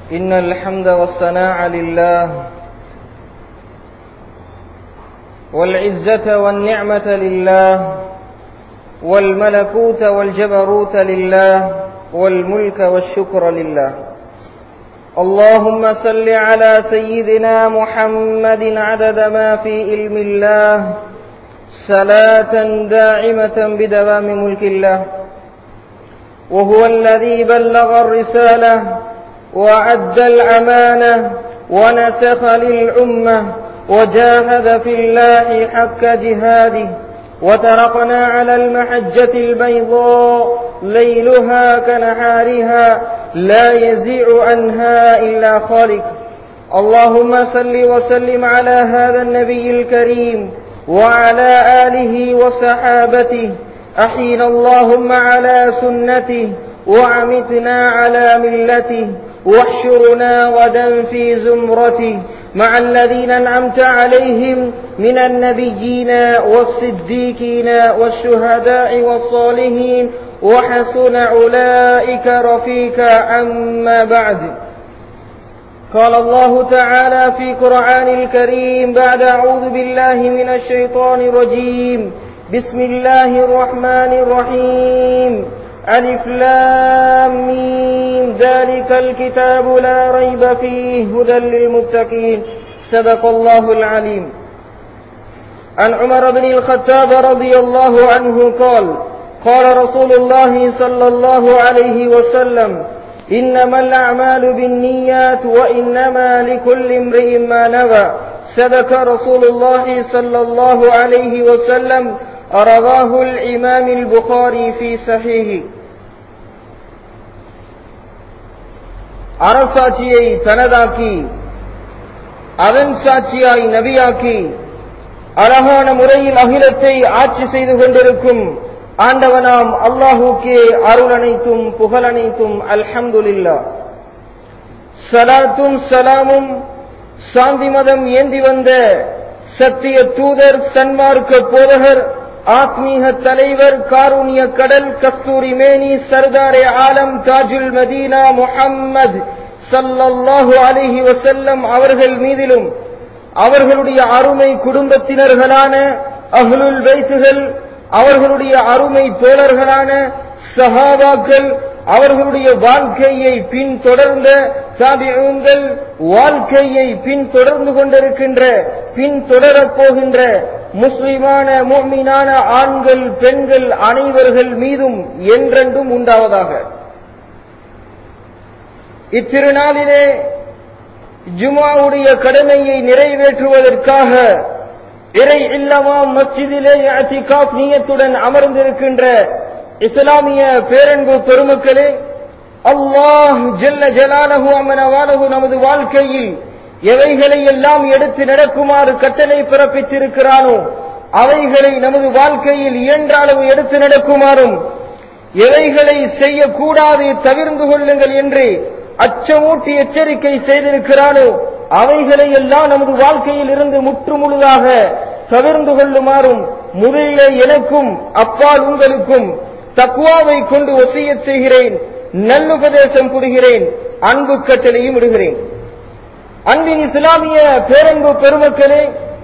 إن الحمد والثناء لله والعزة والنعمة لله والملكوت والجبروت لله والملك والشكر لله اللهم صل على سيدنا محمد عدد ما في علم الله صلاة داعمة بدوام ملك الله وهو الذي بلغ الرسالة وعد الأمانة ونسخ للأمة وجاهد في الله حق جهاده وتركنا على المحجة البيضاء ليلها كنهارها لا يزيع عنها إلا خالق اللهم صل وسلم على هذا النبي الكريم وعلى آله وصحابته أحينا اللهم على سنته وعمتنا على ملته واحشرنا غدا في زمرته مع الذين أنعمت عليهم من النبيين والصديقين والشهداء والصالحين وحسن أولئك رفيقا أما بعد قال الله تعالى في قرآن الكريم بعد أعوذ بالله من الشيطان الرجيم بسم الله الرحمن الرحيم ألف لام ميم ذلك الكتاب لا ريب فيه هدى للمتقين صدق الله العليم عن عمر بن الخطاب رضي الله عنه قال قال رسول الله صلى الله عليه وسلم إنما الأعمال بالنيات وإنما لكل امرئ ما نوى صدق رسول الله صلى الله عليه وسلم رواه الإمام البخاري في صحيحه அரசாட்சியை தனதாக்கி அதன் சாட்சியாய் நபியாக்கி அழகான முறையில் அகிலத்தை ஆட்சி செய்து கொண்டிருக்கும் ஆண்டவனாம் அல்லாஹூக்கே அருள் அனைத்தும் புகழ் அனைத்தும் அல்ஹம்துலில்லா சலாத்தும் சலாமும் சாந்தி மதம் ஏந்தி வந்த சத்திய தூதர் சன்மார்க்க போதகர் ஆத்மீக தலைவர் காரூணிய கடல் கஸ்தூரி மேனி சர்தாரே ஆலம் தாஜுல் மதீனா முஹம்மது சல்லல்லாஹு அலிஹி வசல்லம் அவர்கள் மீதிலும் அவர்களுடைய அருமை குடும்பத்தினர்களான அஹ்லுல் வைத்துகள் அவர்களுடைய அருமை தோழர்களான சஹாபாக்கள் அவர்களுடைய வாழ்க்கையை பின்தொடர்ந்த தாபிகள் வாழ்க்கையை பின்தொடர்ந்து கொண்டிருக்கின்ற பின்தொடரப் போகின்ற முஸ்லிமான மோமினான ஆண்கள் பெண்கள் அனைவர்கள் மீதும் என்றென்றும் உண்டாவதாக இத்திருநாளிலே ஜுமாவுடைய கடமையை நிறைவேற்றுவதற்காக இறை இல்லமாம் மஸ்ஜிதிலே அத்திகாப் நீயத்துடன் அமர்ந்திருக்கின்ற இஸ்லாமிய பேரன்பு பெருமக்களே அல்லாஹ் ஜெல்ல ஜலானகு அமனவானகு நமது வாழ்க்கையில் எவைகளை எல்லாம் எடுத்து நடக்குமாறு கட்டளை பிறப்பித்திருக்கிறானோ அவைகளை நமது வாழ்க்கையில் இயன்ற அளவு எடுத்து நடக்குமாறும் எவைகளை செய்யக்கூடாது தவிர்ந்து கொள்ளுங்கள் என்று அச்சமூட்டி எச்சரிக்கை செய்திருக்கிறானோ அவைகளை எல்லாம் நமது வாழ்க்கையில் இருந்து முற்றுமுழுதாக தவிர்ந்து கொள்ளுமாறும் முதலிலே எனக்கும் அப்பால் உங்களுக்கும் தக்குவாவை கொண்டு ஒசிய செய்கிறேன் நல்லுபதேசம் புரிகிறேன் அன்பு கட்டளையும் விடுகிறேன் அன்பின் இஸ்லாமிய பேரன்பு பெருமக்களே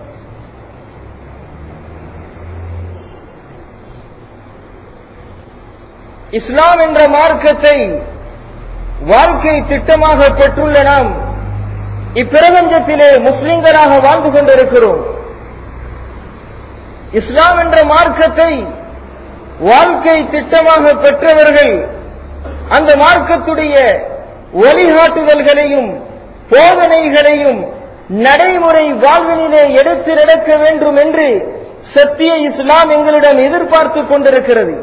இஸ்லாம் என்ற மார்க்கத்தை வாழ்க்கை திட்டமாக பெற்றுள்ள நாம் இப்பிரபஞ்சத்திலே முஸ்லிம்களாக வாழ்ந்து கொண்டிருக்கிறோம் இஸ்லாம் என்ற மார்க்கத்தை வாழ்க்கை திட்டமாக பெற்றவர்கள் அந்த மார்க்கத்துடைய வழிகாட்டுதல்களையும் போதனைகளையும் நடைமுறை வாழ்வினிலே எடுத்து நடக்க வேண்டும் என்று சத்திய இஸ்லாம் எங்களிடம் எதிர்பார்த்து கொண்டிருக்கிறது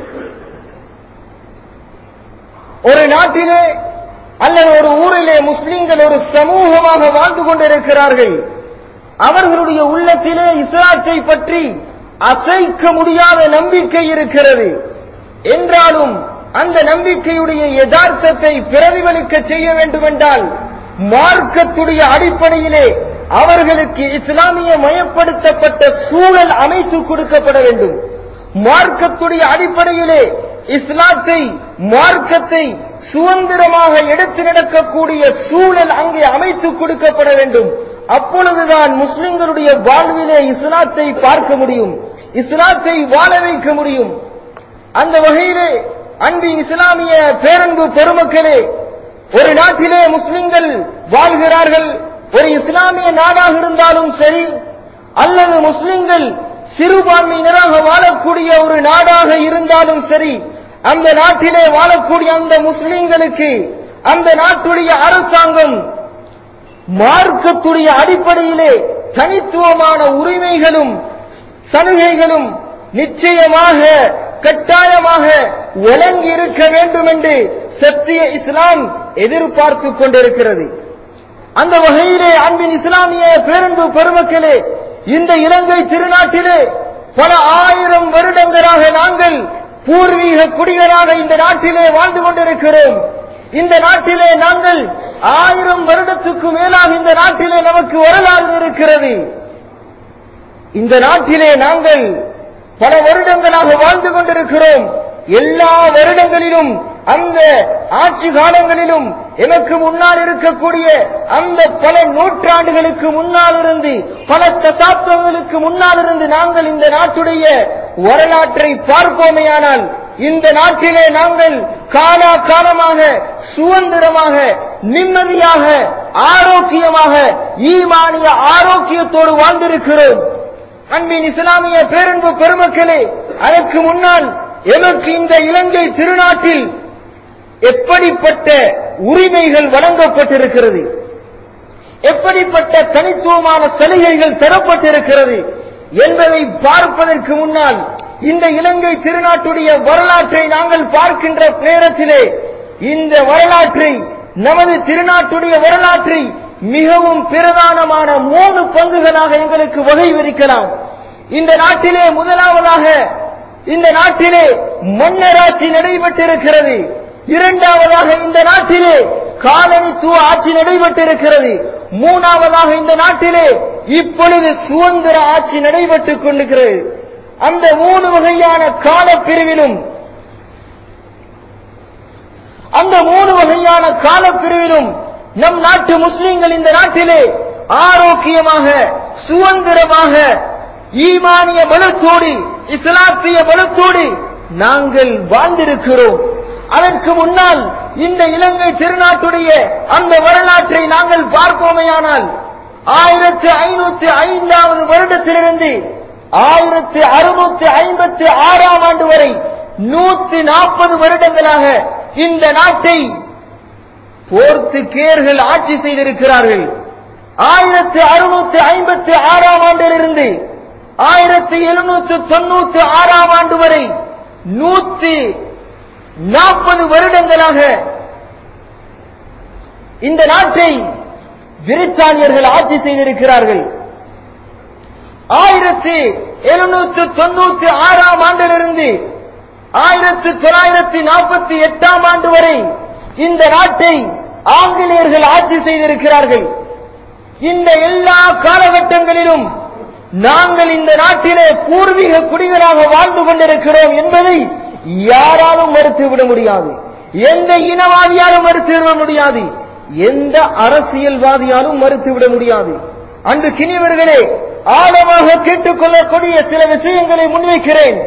ஒரு நாட்டிலே அல்லது ஒரு ஊரிலே முஸ்லிம்கள் ஒரு சமூகமாக வாழ்ந்து கொண்டிருக்கிறார்கள் அவர்களுடைய உள்ளத்திலே இஸ்லாத்தை பற்றி அசைக்க முடியாத நம்பிக்கை இருக்கிறது என்றாலும் அந்த நம்பிக்கையுடைய யதார்த்தத்தை பிரதிபலிக்க செய்ய வேண்டும் என்றால் மார்க்கத்துடைய அடிப்படையிலே அவர்களுக்கு இஸ்லாமிய மயப்படுத்தப்பட்ட சூழல் அமைத்து கொடுக்கப்பட வேண்டும் மார்க்கத்துடைய அடிப்படையிலே இஸ்லாத்தை மார்க்கத்தை சுதந்திரமாக எடுத்து நடக்கக்கூடிய சூழல் அங்கே அமைத்துக் கொடுக்கப்பட வேண்டும் அப்பொழுதுதான் முஸ்லிம்களுடைய வாழ்விலே இஸ்லாத்தை பார்க்க முடியும் இஸ்லாத்தை வாழ வைக்க முடியும் அந்த வகையிலே அன்பின் இஸ்லாமிய பேரன்பு பெருமக்களே ஒரு நாட்டிலே முஸ்லிம்கள் வாழ்கிறார்கள் ஒரு இஸ்லாமிய நாடாக இருந்தாலும் சரி அல்லது முஸ்லிம்கள் சிறுபான்மையினராக வாழக்கூடிய ஒரு நாடாக இருந்தாலும் சரி அந்த நாட்டிலே வாழக்கூடிய அந்த முஸ்லிம்களுக்கு அந்த நாட்டுடைய அரசாங்கம் மார்க்கத்துடைய அடிப்படையிலே தனித்துவமான உரிமைகளும் சலுகைகளும் நிச்சயமாக கட்டாயமாக வழங்கி இருக்க வேண்டும் என்று சத்திய இஸ்லாம் எதிர்பார்த்துக் கொண்டிருக்கிறது அந்த வகையிலே அன்பின் இஸ்லாமிய பேரன்பு பெருமக்களே இந்த இலங்கை திருநாட்டிலே பல ஆயிரம் வருடங்களாக நாங்கள் பூர்வீக குடிகளாக இந்த நாட்டிலே வாழ்ந்து கொண்டிருக்கிறோம் இந்த நாட்டிலே நாங்கள் ஆயிரம் வருடத்துக்கு மேலாக இந்த நாட்டிலே நமக்கு வரலாறு இருக்கிறது இந்த நாட்டிலே நாங்கள் பல வருடங்களாக வாழ்ந்து கொண்டிருக்கிறோம் எல்லா வருடங்களிலும் அந்த ஆட்சி காலங்களிலும் எனக்கு முன்னால் இருக்கக்கூடிய அந்த பல நூற்றாண்டுகளுக்கு முன்னால் இருந்து பல தசாப்தங்களுக்கு முன்னால் இருந்து நாங்கள் இந்த நாட்டுடைய வரலாற்றை பார்ப்போமேயானால் இந்த நாட்டிலே நாங்கள் காலா காலமாக சுதந்திரமாக நிம்மதியாக ஆரோக்கியமாக ஈமானிய ஆரோக்கியத்தோடு வாழ்ந்திருக்கிறோம் அன்பின் இஸ்லாமிய பேரன்பு பெருமக்களே அதற்கு முன்னால் எமக்கு இந்த இலங்கை திருநாட்டில் எப்படிப்பட்ட உரிமைகள் வழங்கப்பட்டிருக்கிறது எப்படிப்பட்ட தனித்துவமான சலுகைகள் தரப்பட்டிருக்கிறது என்பதை பார்ப்பதற்கு முன்னால் இந்த இலங்கை திருநாட்டுடைய வரலாற்றை நாங்கள் பார்க்கின்ற நேரத்திலே இந்த வரலாற்றை நமது திருநாட்டுடைய வரலாற்றை மிகவும் பிரதானமான மூணு பங்குகளாக எங்களுக்கு வகை விரிக்கலாம் இந்த நாட்டிலே முதலாவதாக இந்த நாட்டிலே மன்னராட்சி நடைபெற்றிருக்கிறது இரண்டாவதாக இந்த நாட்டிலே காலனித்துவ ஆட்சி நடைபெற்றிருக்கிறது மூணாவதாக இந்த நாட்டிலே இப்பொழுது சுதந்திர ஆட்சி நடைபெற்றுக் கொண்டிருக்கிறது அந்த மூணு வகையான காலப்பிரிவிலும் அந்த மூணு வகையான காலப்பிரிவிலும் நம் நாட்டு முஸ்லிம்கள் இந்த நாட்டிலே ஆரோக்கியமாக சுதந்திரமாக ஈமானிய பலத்தோடு இஸ்லாத்திய பலத்தோடு நாங்கள் வாழ்ந்திருக்கிறோம் அதற்கு முன்னால் இந்த இலங்கை திருநாட்டுடைய அந்த வரலாற்றை நாங்கள் பார்ப்போமேயானால் ஆயிரத்தி ஐநூத்தி ஐந்தாவது வருடத்திலிருந்து ஆயிரத்தி அறுநூத்தி ஐம்பத்தி ஆறாம் ஆண்டு வரை நூத்தி நாற்பது வருடங்களாக இந்த நாட்டை போர்த்துகேயர்கள் ஆட்சி செய்திருக்கிறார்கள் ஆயிரத்தி அறுநூத்தி ஐம்பத்தி ஆறாம் ஆண்டிலிருந்து ஆயிரத்தி எழுநூத்தி தொண்ணூத்தி ஆறாம் ஆண்டு வரை நூத்தி நாற்பது வருடங்களாக இந்த நாட்டை பிரித்தானியர்கள் ஆட்சி செய்திருக்கிறார்கள் ஆயிரத்தி எழுநூத்தி தொண்ணூத்தி ஆறாம் ஆண்டிலிருந்து ஆயிரத்தி தொள்ளாயிரத்தி நாற்பத்தி எட்டாம் ஆண்டு வரை இந்த நாட்டை ஆங்கிலேயர்கள் ஆட்சி செய்திருக்கிறார்கள் இந்த எல்லா காலகட்டங்களிலும் நாங்கள் இந்த நாட்டிலே பூர்வீக குடிகளாக வாழ்ந்து கொண்டிருக்கிறோம் என்பதை யாராலும் மறுத்துவிட முடியாது எந்த இனவாதியாலும் மறுத்துவிட முடியாது எந்த அரசியல்வாதியாலும் மறுத்துவிட முடியாது அன்று கிணிவர்களே ஆழமாக கேட்டுக்கொள்ளக்கூடிய சில விஷயங்களை முன்வைக்கிறேன்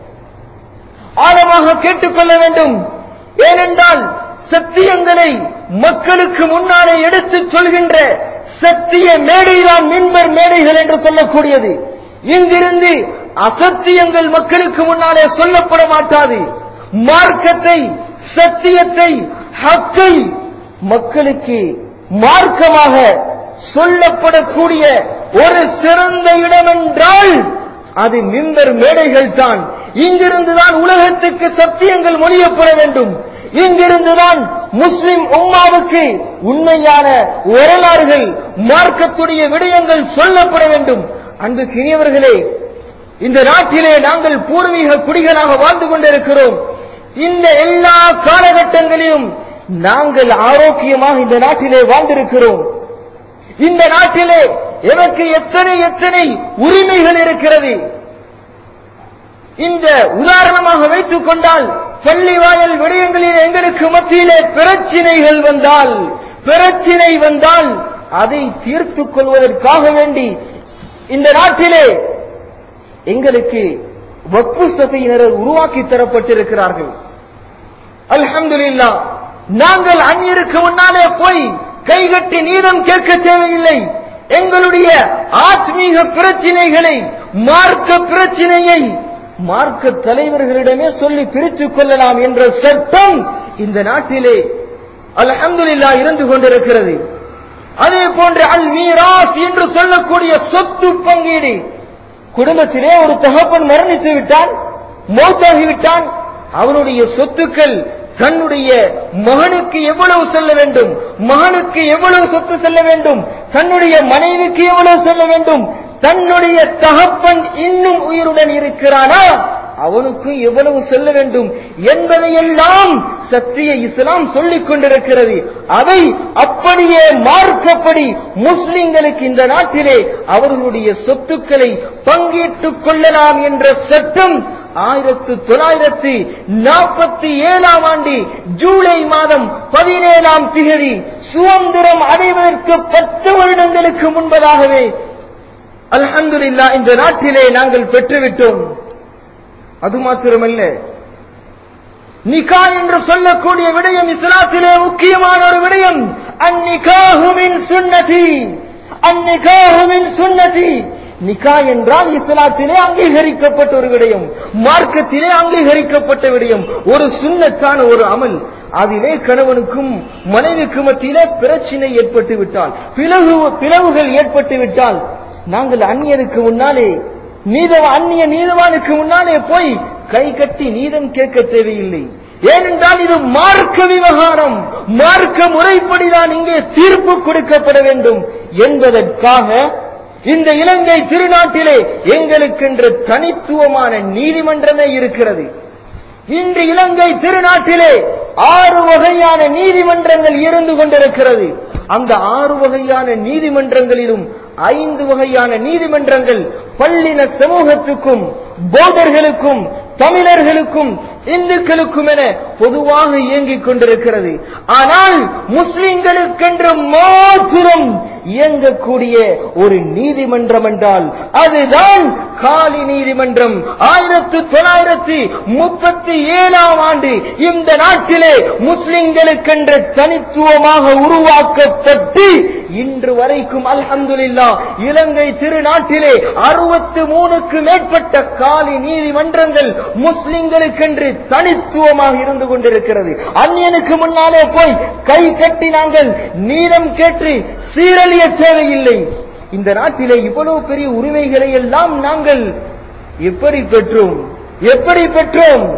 ஆழமாக கேட்டுக்கொள்ள வேண்டும் ஏனென்றால் சத்தியங்களை மக்களுக்கு முன்னாலே எடுத்துச் சொல்கின்ற சத்திய மேடைதான் மின்பர் மேடைகள் என்று சொல்லக்கூடியது இங்கிருந்து அசத்தியங்கள் மக்களுக்கு முன்னாலே சொல்லப்பட மாட்டாது மார்க்கத்தை சத்தியத்தை ஹக்கை மக்களுக்கு மார்க்கமாக சொல்லப்படக்கூடிய ஒரு சிறந்த இடம் என்றால் அது மின்பர் மேடைகள் தான் இங்கிருந்துதான் உலகத்துக்கு சத்தியங்கள் மொழியப்பட வேண்டும் இங்கிருந்துதான் முஸ்லிம் உம்மாவுக்கு உண்மையான வரலாறுகள் மார்க்கத்துடைய விடயங்கள் சொல்லப்பட வேண்டும் அன்பு கிணியவர்களே இந்த நாட்டிலே நாங்கள் பூர்வீக குடிகளாக வாழ்ந்து கொண்டிருக்கிறோம் இந்த எல்லா காலகட்டங்களிலும் நாங்கள் ஆரோக்கியமாக இந்த நாட்டிலே வாழ்ந்திருக்கிறோம் இந்த நாட்டிலே எனக்கு எத்தனை எத்தனை உரிமைகள் இருக்கிறது இந்த உதாரணமாக வைத்துக் கொண்டால் பள்ளிவாயல் விடயங்களில் எங்களுக்கு மத்தியிலே பிரச்சினைகள் வந்தால் பிரச்சினை வந்தால் அதை தீர்த்துக் கொள்வதற்காக வேண்டி இந்த நாட்டிலே எங்களுக்கு வக்பு சபையினர் உருவாக்கி தரப்பட்டிருக்கிறார்கள் அல்ஹம்துலில்லா நாங்கள் அந்நியருக்கு முன்னாலே போய் கைகட்டி நீதம் கேட்க தேவையில்லை எங்களுடைய ஆத்மீக பிரச்சினைகளை மார்க்க பிரச்சினையை மார்க்க தலைவர்களிடமே சொல்லி பிரித்துக் கொள்ளலாம் என்ற சட்டம் இந்த நாட்டிலே அல்ஹம்துலில்லா இருந்து கொண்டிருக்கிறது அதே போன்று அல் மீராஸ் என்று சொல்லக்கூடிய சொத்து பங்கீடு குடும்பத்திலே ஒரு தகப்பன் மரணித்து விட்டான் மௌத்தாகிவிட்டான் அவனுடைய சொத்துக்கள் தன்னுடைய மகனுக்கு எவ்வளவு செல்ல வேண்டும் மகனுக்கு எவ்வளவு சொத்து செல்ல வேண்டும் தன்னுடைய மனைவிக்கு எவ்வளவு செல்ல வேண்டும் தன்னுடைய தகப்பன் இன்னும் உயிருடன் இருக்கிறானா அவனுக்கு எவ்வளவு செல்ல வேண்டும் என்பதையெல்லாம் சத்திய இஸ்லாம் சொல்லிக் கொண்டிருக்கிறது அதை அப்படியே மார்க்கப்படி முஸ்லிம்களுக்கு இந்த நாட்டிலே அவர்களுடைய சொத்துக்களை பங்கிட்டுக் கொள்ளலாம் என்ற சட்டம் ஆயிரத்து தொள்ளாயிரத்தி நாற்பத்தி ஏழாம் ஆண்டு ஜூலை மாதம் பதினேழாம் திகதி சுதந்திரம் அடைவதற்கு பத்து வருடங்களுக்கு முன்பதாகவே அல்ஹம்துலில்லா இந்த நாட்டிலே நாங்கள் பெற்றுவிட்டோம் அது மாத்திரமல்ல நிகா என்று சொல்லக்கூடிய விடயம் இஸ்லாத்திலே முக்கியமான ஒரு விடயம் அந்நிகாஹுமின் சுன்னதி அந்நிகாஹுமின் சுன்னதி நிகா என்றால் இஸ்லாத்திலே அங்கீகரிக்கப்பட்ட ஒரு விடயம் மார்க்கத்திலே அங்கீகரிக்கப்பட்ட விடயம் ஒரு சுன்னத்தான ஒரு அமல் அதிலே கணவனுக்கும் மனைவிக்கு மத்தியிலே பிரச்சனை ஏற்பட்டு விட்டால் பிளவு பிளவுகள் ஏற்பட்டு விட்டால் நாங்கள் அந்நியருக்கு முன்னாலே நீதவ அந்நிய நீதவானுக்கு முன்னாலே போய் கை கட்டி நீதம் கேட்க தேவையில்லை ஏனென்றால் இது மார்க்க விவகாரம் மார்க்க முறைப்படிதான் இங்கே தீர்ப்பு கொடுக்கப்பட வேண்டும் என்பதற்காக இந்த இலங்கை திருநாட்டிலே எங்களுக்கென்று தனித்துவமான நீதிமன்றமே இருக்கிறது இன்று இலங்கை திருநாட்டிலே ஆறு வகையான நீதிமன்றங்கள் இருந்து கொண்டிருக்கிறது அந்த ஆறு வகையான நீதிமன்றங்களிலும் ஐந்து வகையான நீதிமன்றங்கள் பள்ளின சமூகத்துக்கும் பௌத்தர்களுக்கும் தமிழர்களுக்கும் இந்துக்களுக்கும் என பொதுவாக இயங்கிக் கொண்டிருக்கிறது ஆனால் முஸ்லிம்களுக்கென்று மாத்திரம் இயங்கக்கூடிய ஒரு நீதிமன்றம் என்றால் அதுதான் காலி நீதிமன்றம் ஆயிரத்து தொள்ளாயிரத்தி முப்பத்தி ஏழாம் ஆண்டு இந்த நாட்டிலே முஸ்லிம்களுக்கென்று தனித்துவமாக உருவாக்கப்பட்டு இன்று வரைக்கும் அல்ஹம்துலில்லா இலங்கை திருநாட்டிலே அறுபத்து மூணுக்கு மேற்பட்ட காலி நீதிமன்றங்கள் முஸ்லிம்களுக்கென்று தனித்துவமாக இருந்து கொண்டிருக்கிறது அந்நியனுக்கு முன்னாலே போய் கை கட்டி நாங்கள் நீளம் கேட்டு சீரழிய தேவையில்லை இந்த நாட்டிலே இவ்வளவு பெரிய உரிமைகளை எல்லாம் நாங்கள் எப்படி பெற்றோம் எப்படி பெற்றோம்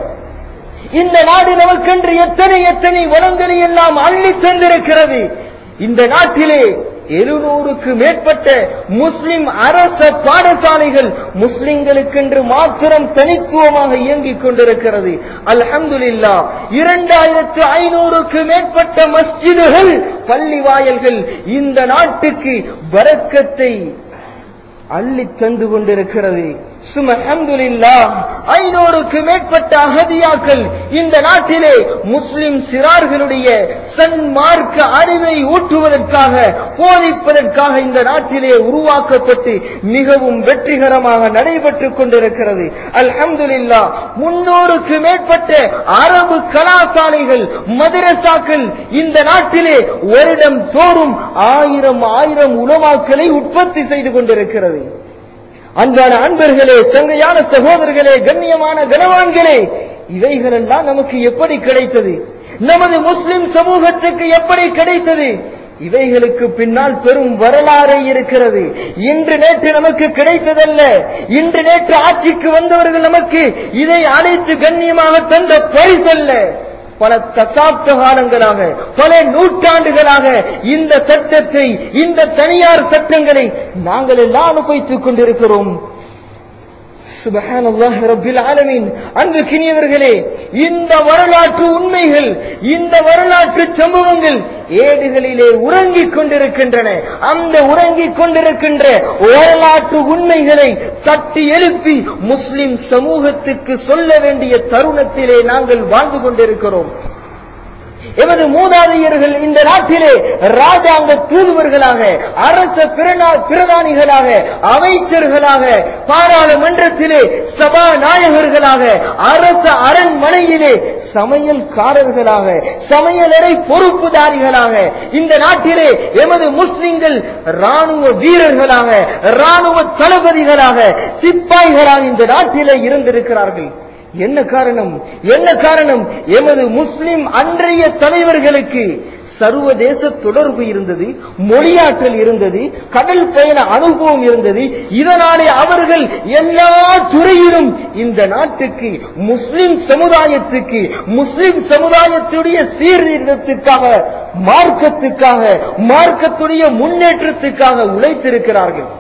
இந்த நாடு நமக்கென்று எத்தனை எத்தனை வளங்களை எல்லாம் அள்ளி தந்திருக்கிறது இந்த நாட்டிலே எழுநூறுக்கு மேற்பட்ட முஸ்லிம் அரச பாடசாலைகள் முஸ்லிம்களுக்கென்று மாத்திரம் தனித்துவமாக இயங்கிக் கொண்டிருக்கிறது அல்ஹம்துலில்லா இரண்டாயிரத்து ஐநூறுக்கு மேற்பட்ட மஸ்ஜிதுகள் பள்ளி வாயல்கள் இந்த நாட்டுக்கு வரக்கத்தை அள்ளி தந்து கொண்டிருக்கிறது சுமஹம்துலில்லா ஐநூறுக்கு மேற்பட்ட அகதியாக்கள் இந்த நாட்டிலே முஸ்லிம் சிறார்களுடைய சன்மார்க்க அறிவை ஊட்டுவதற்காக போதிப்பதற்காக இந்த நாட்டிலே உருவாக்கப்பட்டு மிகவும் வெற்றிகரமாக நடைபெற்றுக் கொண்டிருக்கிறது அல்ஹம்துலில்லா முன்னூறுக்கு மேற்பட்ட அரபு கலாசாலைகள் மதரசாக்கள் இந்த நாட்டிலே வருடம் தோறும் ஆயிரம் ஆயிரம் உணவாக்களை உற்பத்தி செய்து கொண்டிருக்கிறது அன்பான அன்பர்களே சங்கையான சகோதரர்களே கண்ணியமான கனவான்களே இவைகளெல்லாம் நமக்கு எப்படி கிடைத்தது நமது முஸ்லிம் சமூகத்துக்கு எப்படி கிடைத்தது இவைகளுக்கு பின்னால் பெரும் வரலாறு இருக்கிறது இன்று நேற்று நமக்கு கிடைத்ததல்ல இன்று நேற்று ஆட்சிக்கு வந்தவர்கள் நமக்கு இதை அனைத்து கண்ணியமாக தந்த பரிசல்ல பல தசாப்த காலங்களாக பல நூற்றாண்டுகளாக இந்த சட்டத்தை இந்த தனியார் சட்டங்களை நாங்கள் எல்லாம் அனுபவித்துக் கொண்டிருக்கிறோம் சுபஹானல்லாஹி ரப்பில் ஆலமீன் அன்பு கிணியவர்களே இந்த வரலாற்று உண்மைகள் இந்த வரலாற்று சம்பவங்கள் ஏடுகளிலே உறங்கிக் கொண்டிருக்கின்றன அந்த உறங்கிக் கொண்டிருக்கின்ற வரலாற்று உண்மைகளை தட்டி எழுப்பி முஸ்லிம் சமூகத்துக்கு சொல்ல வேண்டிய தருணத்திலே நாங்கள் வாழ்ந்து கொண்டிருக்கிறோம் எமது மூதாதையர்கள் இந்த நாட்டிலே ராஜாங்க தூதுவர்களாக அரச பிரணா- பிரதானிகளாக அமைச்சர்களாக பாராளுமன்றத்திலே சபாநாயகர்களாக அரச அரண்மனையிலே சமையல்காரர்களாக சமையலறை பொறுப்புதாரிகளாக இந்த நாட்டிலே எமது முஸ்லிம்கள் ராணுவ வீரர்களாக ராணுவ தளபதிகளாக சிப்பாய்களாக இந்த நாட்டிலே இருந்திருக்கிறார்கள் என்ன காரணம் என்ன காரணம் எமது முஸ்லிம் அன்றைய தலைவர்களுக்கு சர்வதேச தொடர்பு இருந்தது மொழியாற்றல் இருந்தது கடல் பயண அனுபவம் இருந்தது இதனாலே அவர்கள் எல்லா துறையிலும் இந்த நாட்டுக்கு முஸ்லிம் சமுதாயத்துக்கு முஸ்லிம் சமுதாயத்துடைய சீர்திருத்தத்துக்காக மார்க்கத்துக்காக மார்க்கத்துடைய முன்னேற்றத்துக்காக உழைத்திருக்கிறார்கள்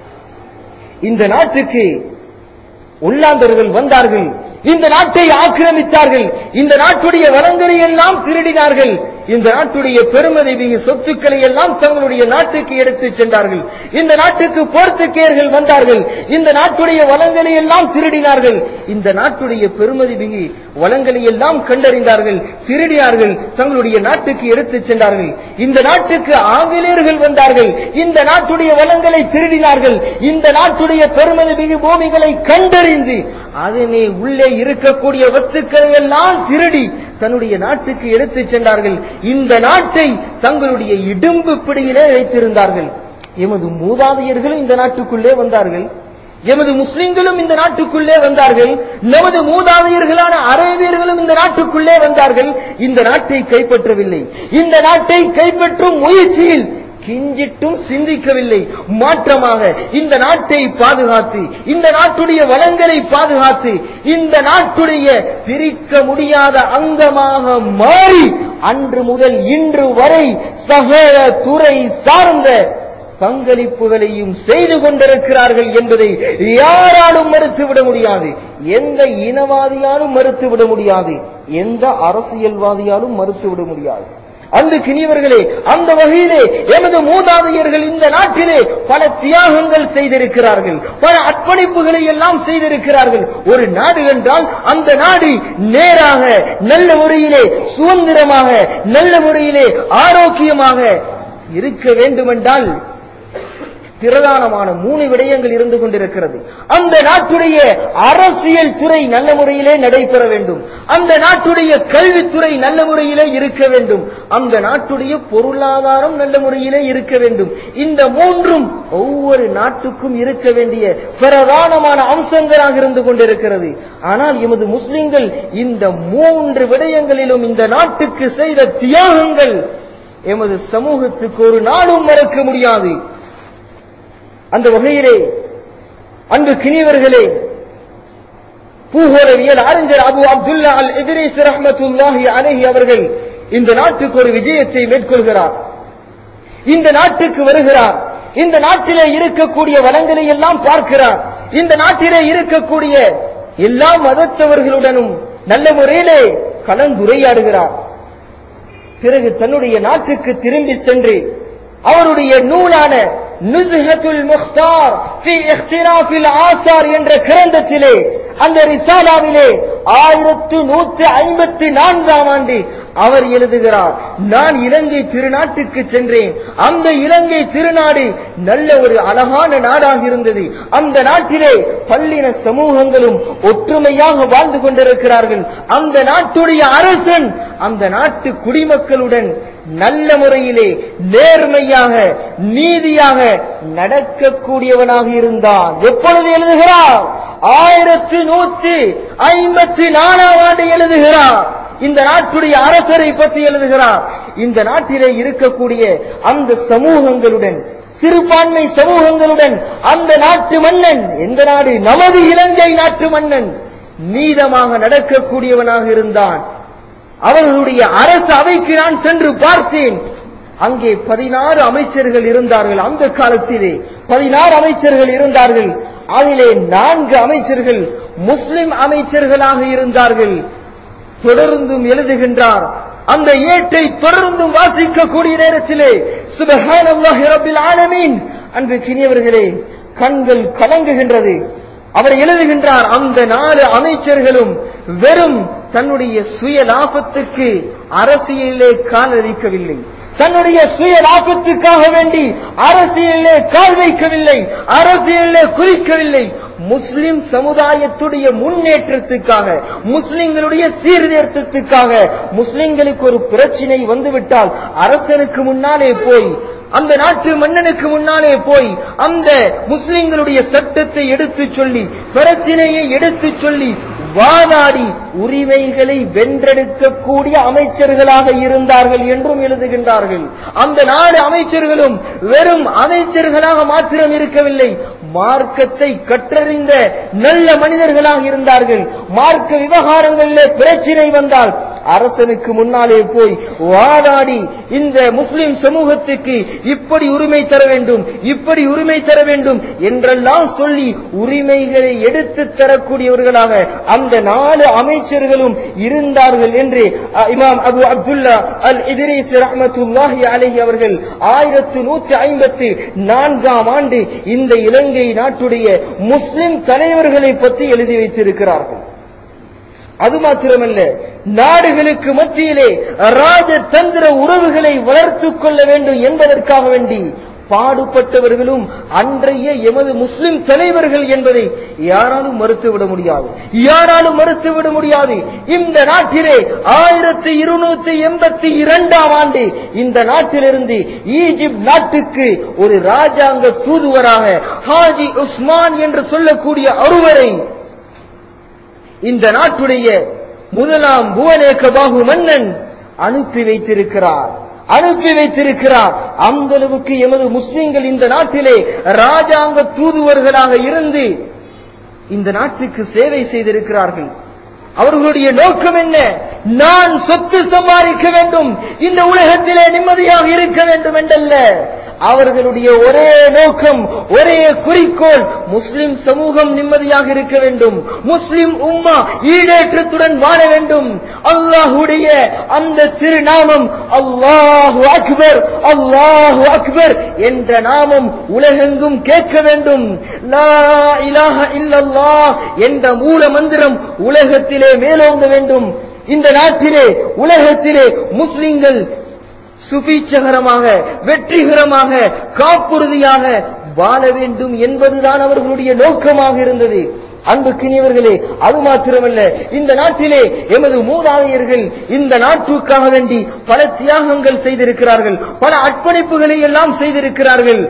இந்த நாட்டுக்கு உள்ளாந்தர்கள் வந்தார்கள் இந்த நாட்டை ஆக்கிரமித்தார்கள் இந்த நாட்டுடைய வளங்களை எல்லாம் திருடினார்கள் இந்த நாட்டுடைய பெருமதி மிகு சொத்துக்களை எல்லாம் தங்களுடைய நாட்டுக்கு எடுத்துச் சென்றார்கள் இந்த நாட்டுக்கு போர்த்துக்கேயர்கள் வந்தார்கள் இந்த நாட்டுடைய வளங்களை எல்லாம் திருடினார்கள் இந்த நாட்டுடைய பெருமதி மிகு வளங்களை எல்லாம் கண்டறிந்தார்கள் திருடினார்கள் தங்களுடைய நாட்டுக்கு எடுத்துச் சென்றார்கள் இந்த நாட்டுக்கு ஆங்கிலேயர்கள் வந்தார்கள் இந்த நாட்டுடைய வளங்களை திருடினார்கள் இந்த நாட்டுடைய பெருமதி மிகு பூமிகளை கண்டறிந்து அதனை உள்ளே இருக்கக்கூடிய வத்துக்களை எல்லாம் திருடி தன்னுடைய நாட்டுக்கு எடுத்துச் சென்றார்கள் இந்த நாட்டை தங்களுடைய இடும்பு பிடியிலே வைத்திருந்தார்கள் எமது மூதாதையர்களும் இந்த நாட்டுக்குள்ளே வந்தார்கள் எமது முஸ்லிம்களும் இந்த நாட்டுக்குள்ளே வந்தார்கள் நமது மூதாதையர்களான அரேபியர்களும் இந்த நாட்டுக்குள்ளே வந்தார்கள் இந்த நாட்டை கைப்பற்றவில்லை இந்த நாட்டை கைப்பற்றும் முயற்சியில் கிஞ்சிட்டும் சிந்திக்கவில்லை மாற்றமாக இந்த நாட்டை பாதுகாத்து இந்த நாட்டுடைய வளங்களை பாதுகாத்து இந்த நாட்டுடைய பிரிக்க முடியாத அங்கமாக மாறி அன்று முதல் இன்று வரை சகல துறை சார்ந்த பங்களிப்புகளையும் செய்து கொண்டிருக்கிறார்கள் என்பதை யாராலும் மறுத்துவிட முடியாது எந்த இனவாதியாலும் மறுத்துவிட முடியாது எந்த அரசியல்வாதியாலும் மறுத்துவிட முடியாது அந்த கிணியவர்களே அந்த வகையிலே எமது மூதாதையர்கள் இந்த நாட்டிலே பல தியாகங்கள் செய்திருக்கிறார்கள் பல அர்ப்பணிப்புகளை எல்லாம் செய்திருக்கிறார்கள் ஒரு நாடு என்றால் அந்த நாடு நேராக நல்ல முறையிலே சுதந்திரமாக நல்ல முறையிலே ஆரோக்கியமாக இருக்க வேண்டுமென்றால் பிரதானமான மூணு விடயங்கள் இருந்து கொண்டிருக்கிறது அந்த நாட்டுடைய அரசியல் துறை நல்ல முறையிலே நடைபெற வேண்டும் அந்த நாட்டுடைய கல்வித்துறை நல்ல முறையிலே இருக்க வேண்டும் அந்த நாட்டுடைய பொருளாதாரம் நல்ல முறையிலே இருக்க வேண்டும் இந்த மூன்றும் ஒவ்வொரு நாட்டுக்கும் இருக்க வேண்டிய பிரதானமான அம்சங்களாக இருந்து கொண்டிருக்கிறது ஆனால் எமது முஸ்லிம்கள் இந்த மூன்று விடயங்களிலும் இந்த நாட்டுக்கு செய்த தியாகங்கள் எமது சமூகத்துக்கு ஒரு நாளும் மறக்க முடியாது அந்த வகையிலே அன்பு கிணிவர்களே பூகோளவியல் அறிஞர் அபு அப்துல்லா அல் இத்ரீஸ் ரஹ்மத்துல்லாஹி அலைஹி அவர்கள் இந்த நாட்டுக்கு ஒரு விஜயத்தை மேற்கொள்கிறார் இந்த நாட்டுக்கு வருகிறார் இந்த நாட்டிலே இருக்கக்கூடிய வளங்களை எல்லாம் பார்க்கிறார் இந்த நாட்டிலே இருக்கக்கூடிய எல்லா மதத்தவர்களுடனும் நல்ல முறையிலே கலந்துரையாடுகிறார் பிறகு தன்னுடைய நாட்டுக்கு திரும்பி சென்று அவருடைய நூலான நுஸ்ஹத்துல் முக்தார் ஃபி இக்திலாஃபில் ஆசார் என்ற கிரந்தத்திலே அந்த ரிசாலாவிலே ஆயிரத்து நூத்தி ஐம்பத்தி நான்காம் ஆண்டு அவர் எழுதுகிறார் நான் இலங்கை திருநாட்டுக்கு சென்றேன் அந்த இலங்கை திருநாடு நல்ல ஒரு அழகான நாடாக இருந்தது அந்த நாட்டிலே பல்லின சமூகங்களும் ஒற்றுமையாக வாழ்ந்து கொண்டிருக்கிறார்கள் அந்த நாட்டுடைய அரசன் அந்த நாட்டு குடிமக்களுடன் நல்ல முறையிலே நேர்மையாக நீதியாக நடக்கக்கூடியவனாக இருந்தான் எப்பொழுது எழுதுகிறார் ஆயிரத்தி நூத்தி ஐம்பத்தி நாலாம் ஆண்டு எழுதுகிறார் இந்த நாட்டுடைய அரசரை பற்றி எழுதுகிறார் இந்த நாட்டிலே இருக்கக்கூடிய அந்த சமூகங்களுடன் சிறுபான்மை சமூகங்களுடன் அந்த நாட்டு மன்னன் எந்த நாடு நமது இலங்கை நாட்டு மன்னன் நீதமாக நடக்கக்கூடியவனாக இருந்தான் அவர்களுடைய அரசு அவைக்கு நான் சென்று பார்த்தேன் அங்கே பதினாறு அமைச்சர்கள் இருந்தார்கள் அந்த காலத்திலே பதினாறு அமைச்சர்கள் இருந்தார்கள் அதிலே நான்கு அமைச்சர்கள் முஸ்லிம் அமைச்சர்களாக இருந்தார்கள் தொடர்ந்தும் எழுதுகின்றார் அந்த ஏட்டை தொடர்ந்தும் வாசிக்கக்கூடிய நேரத்திலே சுபஹானல்லாஹி ரப்பில் ஆலமீன் அன்பு கிணியவர்களே கண்கள் கலங்குகின்றது அவர் எழுதுகின்றார் அந்த நாலு அமைச்சர்களும் வெறும் தன்னுடைய சுய லாபத்துக்கு அரசியலிலே காலடிக்கவில்லை தன்னுடைய சுய லாபத்துக்காக வேண்டி அரசியலிலே கால் வைக்கவில்லை அரசியலிலே குறிக்கவில்லை முஸ்லிம் சமுதாயத்துடைய முன்னேற்றத்துக்காக முஸ்லிம்களுடைய சீர்திருத்தத்துக்காக முஸ்லிம்களுக்கு ஒரு பிரச்சினை வந்துவிட்டால் அரசனுக்கு முன்னாலே போய் அந்த நாட்டு மன்னனுக்கு முன்னாலே போய் அந்த முஸ்லிம்களுடைய சட்டத்தை எடுத்துச் சொல்லி பிரச்சினையை எடுத்துச் சொல்லி வாதாடி உரிமைகளை வென்றெடுக்கக்கூடிய அமைச்சர்களாக இருந்தார்கள் என்றும் எழுதுகின்றார்கள் அந்த நாடு அமைச்சர்களும் வெறும் அமைச்சர்களாக மாத்திரம் இருக்கவில்லை மார்க்கத்தை கற்றறிந்த நல்ல மனிதர்களாக இருந்தார்கள் மார்க்க விவகாரங்களிலே பிரச்சினை வந்தால் அரசனுக்கு முன்னாலே போய் வாதாடி இந்த முஸ்லிம் சமூகத்துக்கு இப்படி உரிமை தர வேண்டும் இப்படி உரிமை தர வேண்டும் என்றெல்லாம் சொல்லி உரிமைகளை எடுத்து தரக்கூடியவர்களாக அந்த நாலு அமைச்சர்களும் இருந்தார்கள் என்று அஹ், இமாம் அபு அப்துல்லா அல் இதிரீஸ் ரஹ்மத்துல்லாஹி அலைஹி அவர்கள் ஆயிரத்து நூற்றி ஐம்பத்தி நான்காம் ஆண்டு இந்த இலங்கை நாட்டுடைய முஸ்லிம் தலைவர்களை பற்றி எழுதி வைத்திருக்கிறார்கள் அது மாத்திரமல்ல நாடுகளுக்கு மத்தியிலே ராஜதந்திர உறவுகளை வளர்த்துக் கொள்ள வேண்டும் என்பதற்காக வேண்டி பாடுபட்டவர்களும் அன்றைய எமது முஸ்லிம் தலைவர்கள் என்பதை யாராலும் மறுத்துவிட முடியாது யாராலும் மறுத்துவிட முடியாது இந்த நாட்டிலே ஆயிரத்தி இருநூத்தி எண்பத்தி இரண்டாம் ஆண்டு இந்த நாட்டிலிருந்து ஈஜிப்ட் நாட்டுக்கு ஒரு ராஜாங்க தூதுவராக ஹாஜி உஸ்மான் என்று சொல்லக்கூடிய ஒருவரை இந்த நாட்டுடைய முதலாம் புவனேகபாகு மன்னன் அனுப்பி வைத்திருக்கிறார் அனுப்பி வைத்திருக்கிறார் அந்த அளவுக்கு எமது முஸ்லிம்கள் இந்த நாட்டிலே ராஜாங்க தூதுவர்களாக இருந்து இந்த நாட்டுக்கு சேவை செய்திருக்கிறார்கள் அவர்களுடைய நோக்கம் என்ன நான் சொத்து சம்பாதிக்க வேண்டும் இந்த உலகத்திலே நிம்மதியாக இருக்க வேண்டும் என்றல்ல அவர்களுடைய ஒரே நோக்கம் ஒரே குறிக்கோள் முஸ்லிம் சமூகம் நிம்மதியாக இருக்க வேண்டும் முஸ்லிம் உம்மா ஈடேற்றத்துடன் வாழ வேண்டும் அல்லாஹுடைய அந்த திருநாமம் அல்லாஹு அக்பர் அல்லாஹு அக்பர் என்ற நாமம் உலகெங்கும் கேட்க வேண்டும் லா இலாஹ இல்லல்லாஹ் என்ற மூல மந்திரம் உலகத்திலே மேலோங்க வேண்டும் இந்த நாட்டிலே உலகத்திலே முஸ்லிம்கள் சுபீட்சகரமாக வெற்றிகரமாக காப்புறுதியாக வாழ வேண்டும் என்பதுதான் அவர்களுடைய நோக்கமாக இருந்தது அன்புக்கினியவர்களே அது மாத்திரமல்ல இந்த நாட்டிலே எமது மூதாதையர்கள் இந்த நாட்டுக்காக வேண்டி பல தியாகங்கள் செய்திருக்கிறார்கள் பல அர்ப்பணிப்புகளை எல்லாம் செய்திருக்கிறார்கள்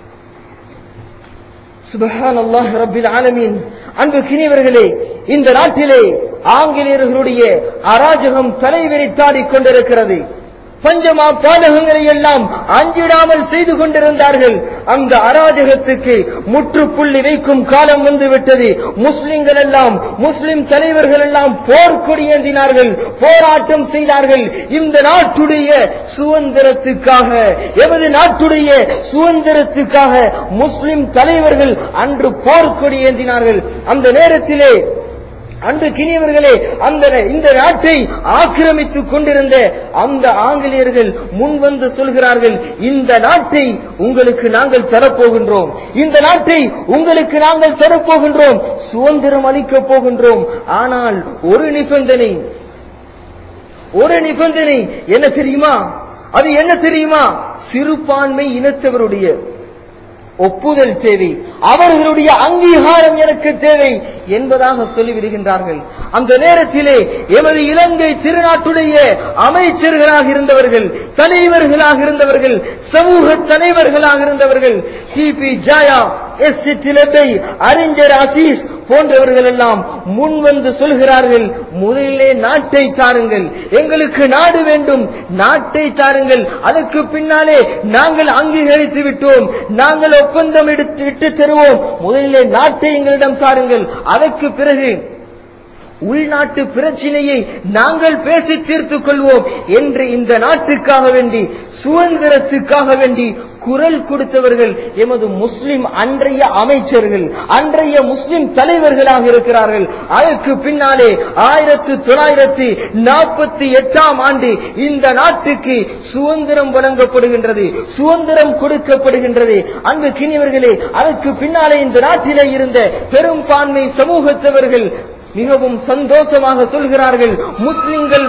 சுபஹான் அல்லாஹ் ரபில் ஆலமீன் அன்பு கிணியவர்களே இந்த நாட்டிலே ஆங்கிலேயர்களுடைய அராஜகம் தலைவிரித்தாடிக் கொண்டிருக்கிறது பஞ்சமா பாதகங்களை எல்லாம் அஞ்சிடாமல் செய்து கொண்டிருந்தார்கள் அந்த அராஜகத்துக்கு முற்றுப்புள்ளி வைக்கும் காலம் வந்துவிட்டது முஸ்லிம்கள் எல்லாம் முஸ்லிம் தலைவர்கள் எல்லாம் போர்க்கொடி ஏந்தினார்கள் போராட்டம் செய்தார்கள் இந்த நாட்டுடைய சுதந்திரத்துக்காக எமது நாட்டுடைய சுதந்திரத்துக்காக முஸ்லிம் தலைவர்கள் அன்று போர்க்கொடி ஏந்தினார்கள் அந்த நேரத்திலே அன்று கிணியவர்களே அந்த இந்த நாட்டை ஆக்கிரமித்துக் கொண்டிருந்த அந்த ஆங்கிலேயர்கள் முன்வந்து சொல்கிறார்கள் இந்த நாட்டை உங்களுக்கு நாங்கள் தரப்போகின்றோம் இந்த நாட்டை உங்களுக்கு நாங்கள் தரப்போகின்றோம் சுதந்திரம் அளிக்கப் போகின்றோம் ஆனால் ஒரு நிபந்தனை ஒரு நிபந்தனை என்ன தெரியுமா அது என்ன தெரியுமா சிறுபான்மை இனத்தவருடைய ஒப்புதல் தேவை அவர்களுடைய அங்கீகாரம் எனக்கு தேவை என்பதாக சொல்லிவிடுகின்றார்கள் அந்த நேரத்திலே எமது இலங்கை திருநாட்டுடைய அமைச்சர்களாக இருந்தவர்கள் தலைவர்களாக இருந்தவர்கள் சமூக தலைவர்களாக இருந்தவர்கள் சி பி ஜாயா எஸ் சி திலபை அறிஞர் அசீஸ் போன்றவர்கள் எல்லாம் முன் வந்து சொல்கிறார்கள் முதலிலே நாட்டை தாருங்கள் எங்களுக்கு நாடு வேண்டும் நாட்டை தாருங்கள் அதற்கு பின்னாலே நாங்கள் அங்கீகரித்து விட்டோம் நாங்கள் ஒப்பந்தம் எடுத்து விட்டு தருவோம் முதலிலே நாட்டை எங்களிடம் தாருங்கள் அதற்கு பிறகு உள்நாட்டு பிரச்சினையை நாங்கள் பேசி தீர்த்துக் கொள்வோம் என்று இந்த நாட்டுக்காக வேண்டி சுதந்திரத்துக்காக வேண்டி குரல் கொடுத்தவர்கள் எமது முஸ்லிம் அன்றைய அமைச்சர்கள் அன்றைய முஸ்லிம் தலைவர்களாக இருக்கிறார்கள் அதற்கு பின்னாலே ஆயிரத்து தொள்ளாயிரத்தி நாற்பத்தி எட்டாம் ஆண்டு இந்த நாட்டுக்கு சுதந்திரம் வழங்கப்படுகின்றது சுதந்திரம் கொடுக்கப்படுகின்றது அன்பு கிணியவர்களே அதற்கு பின்னாலே இந்த நாட்டிலே இருந்த பெரும்பான்மை சமூகத்தவர்கள் மிகவும் சந்தோஷமாக சொல்கிறார்கள் முஸ்லிம்கள்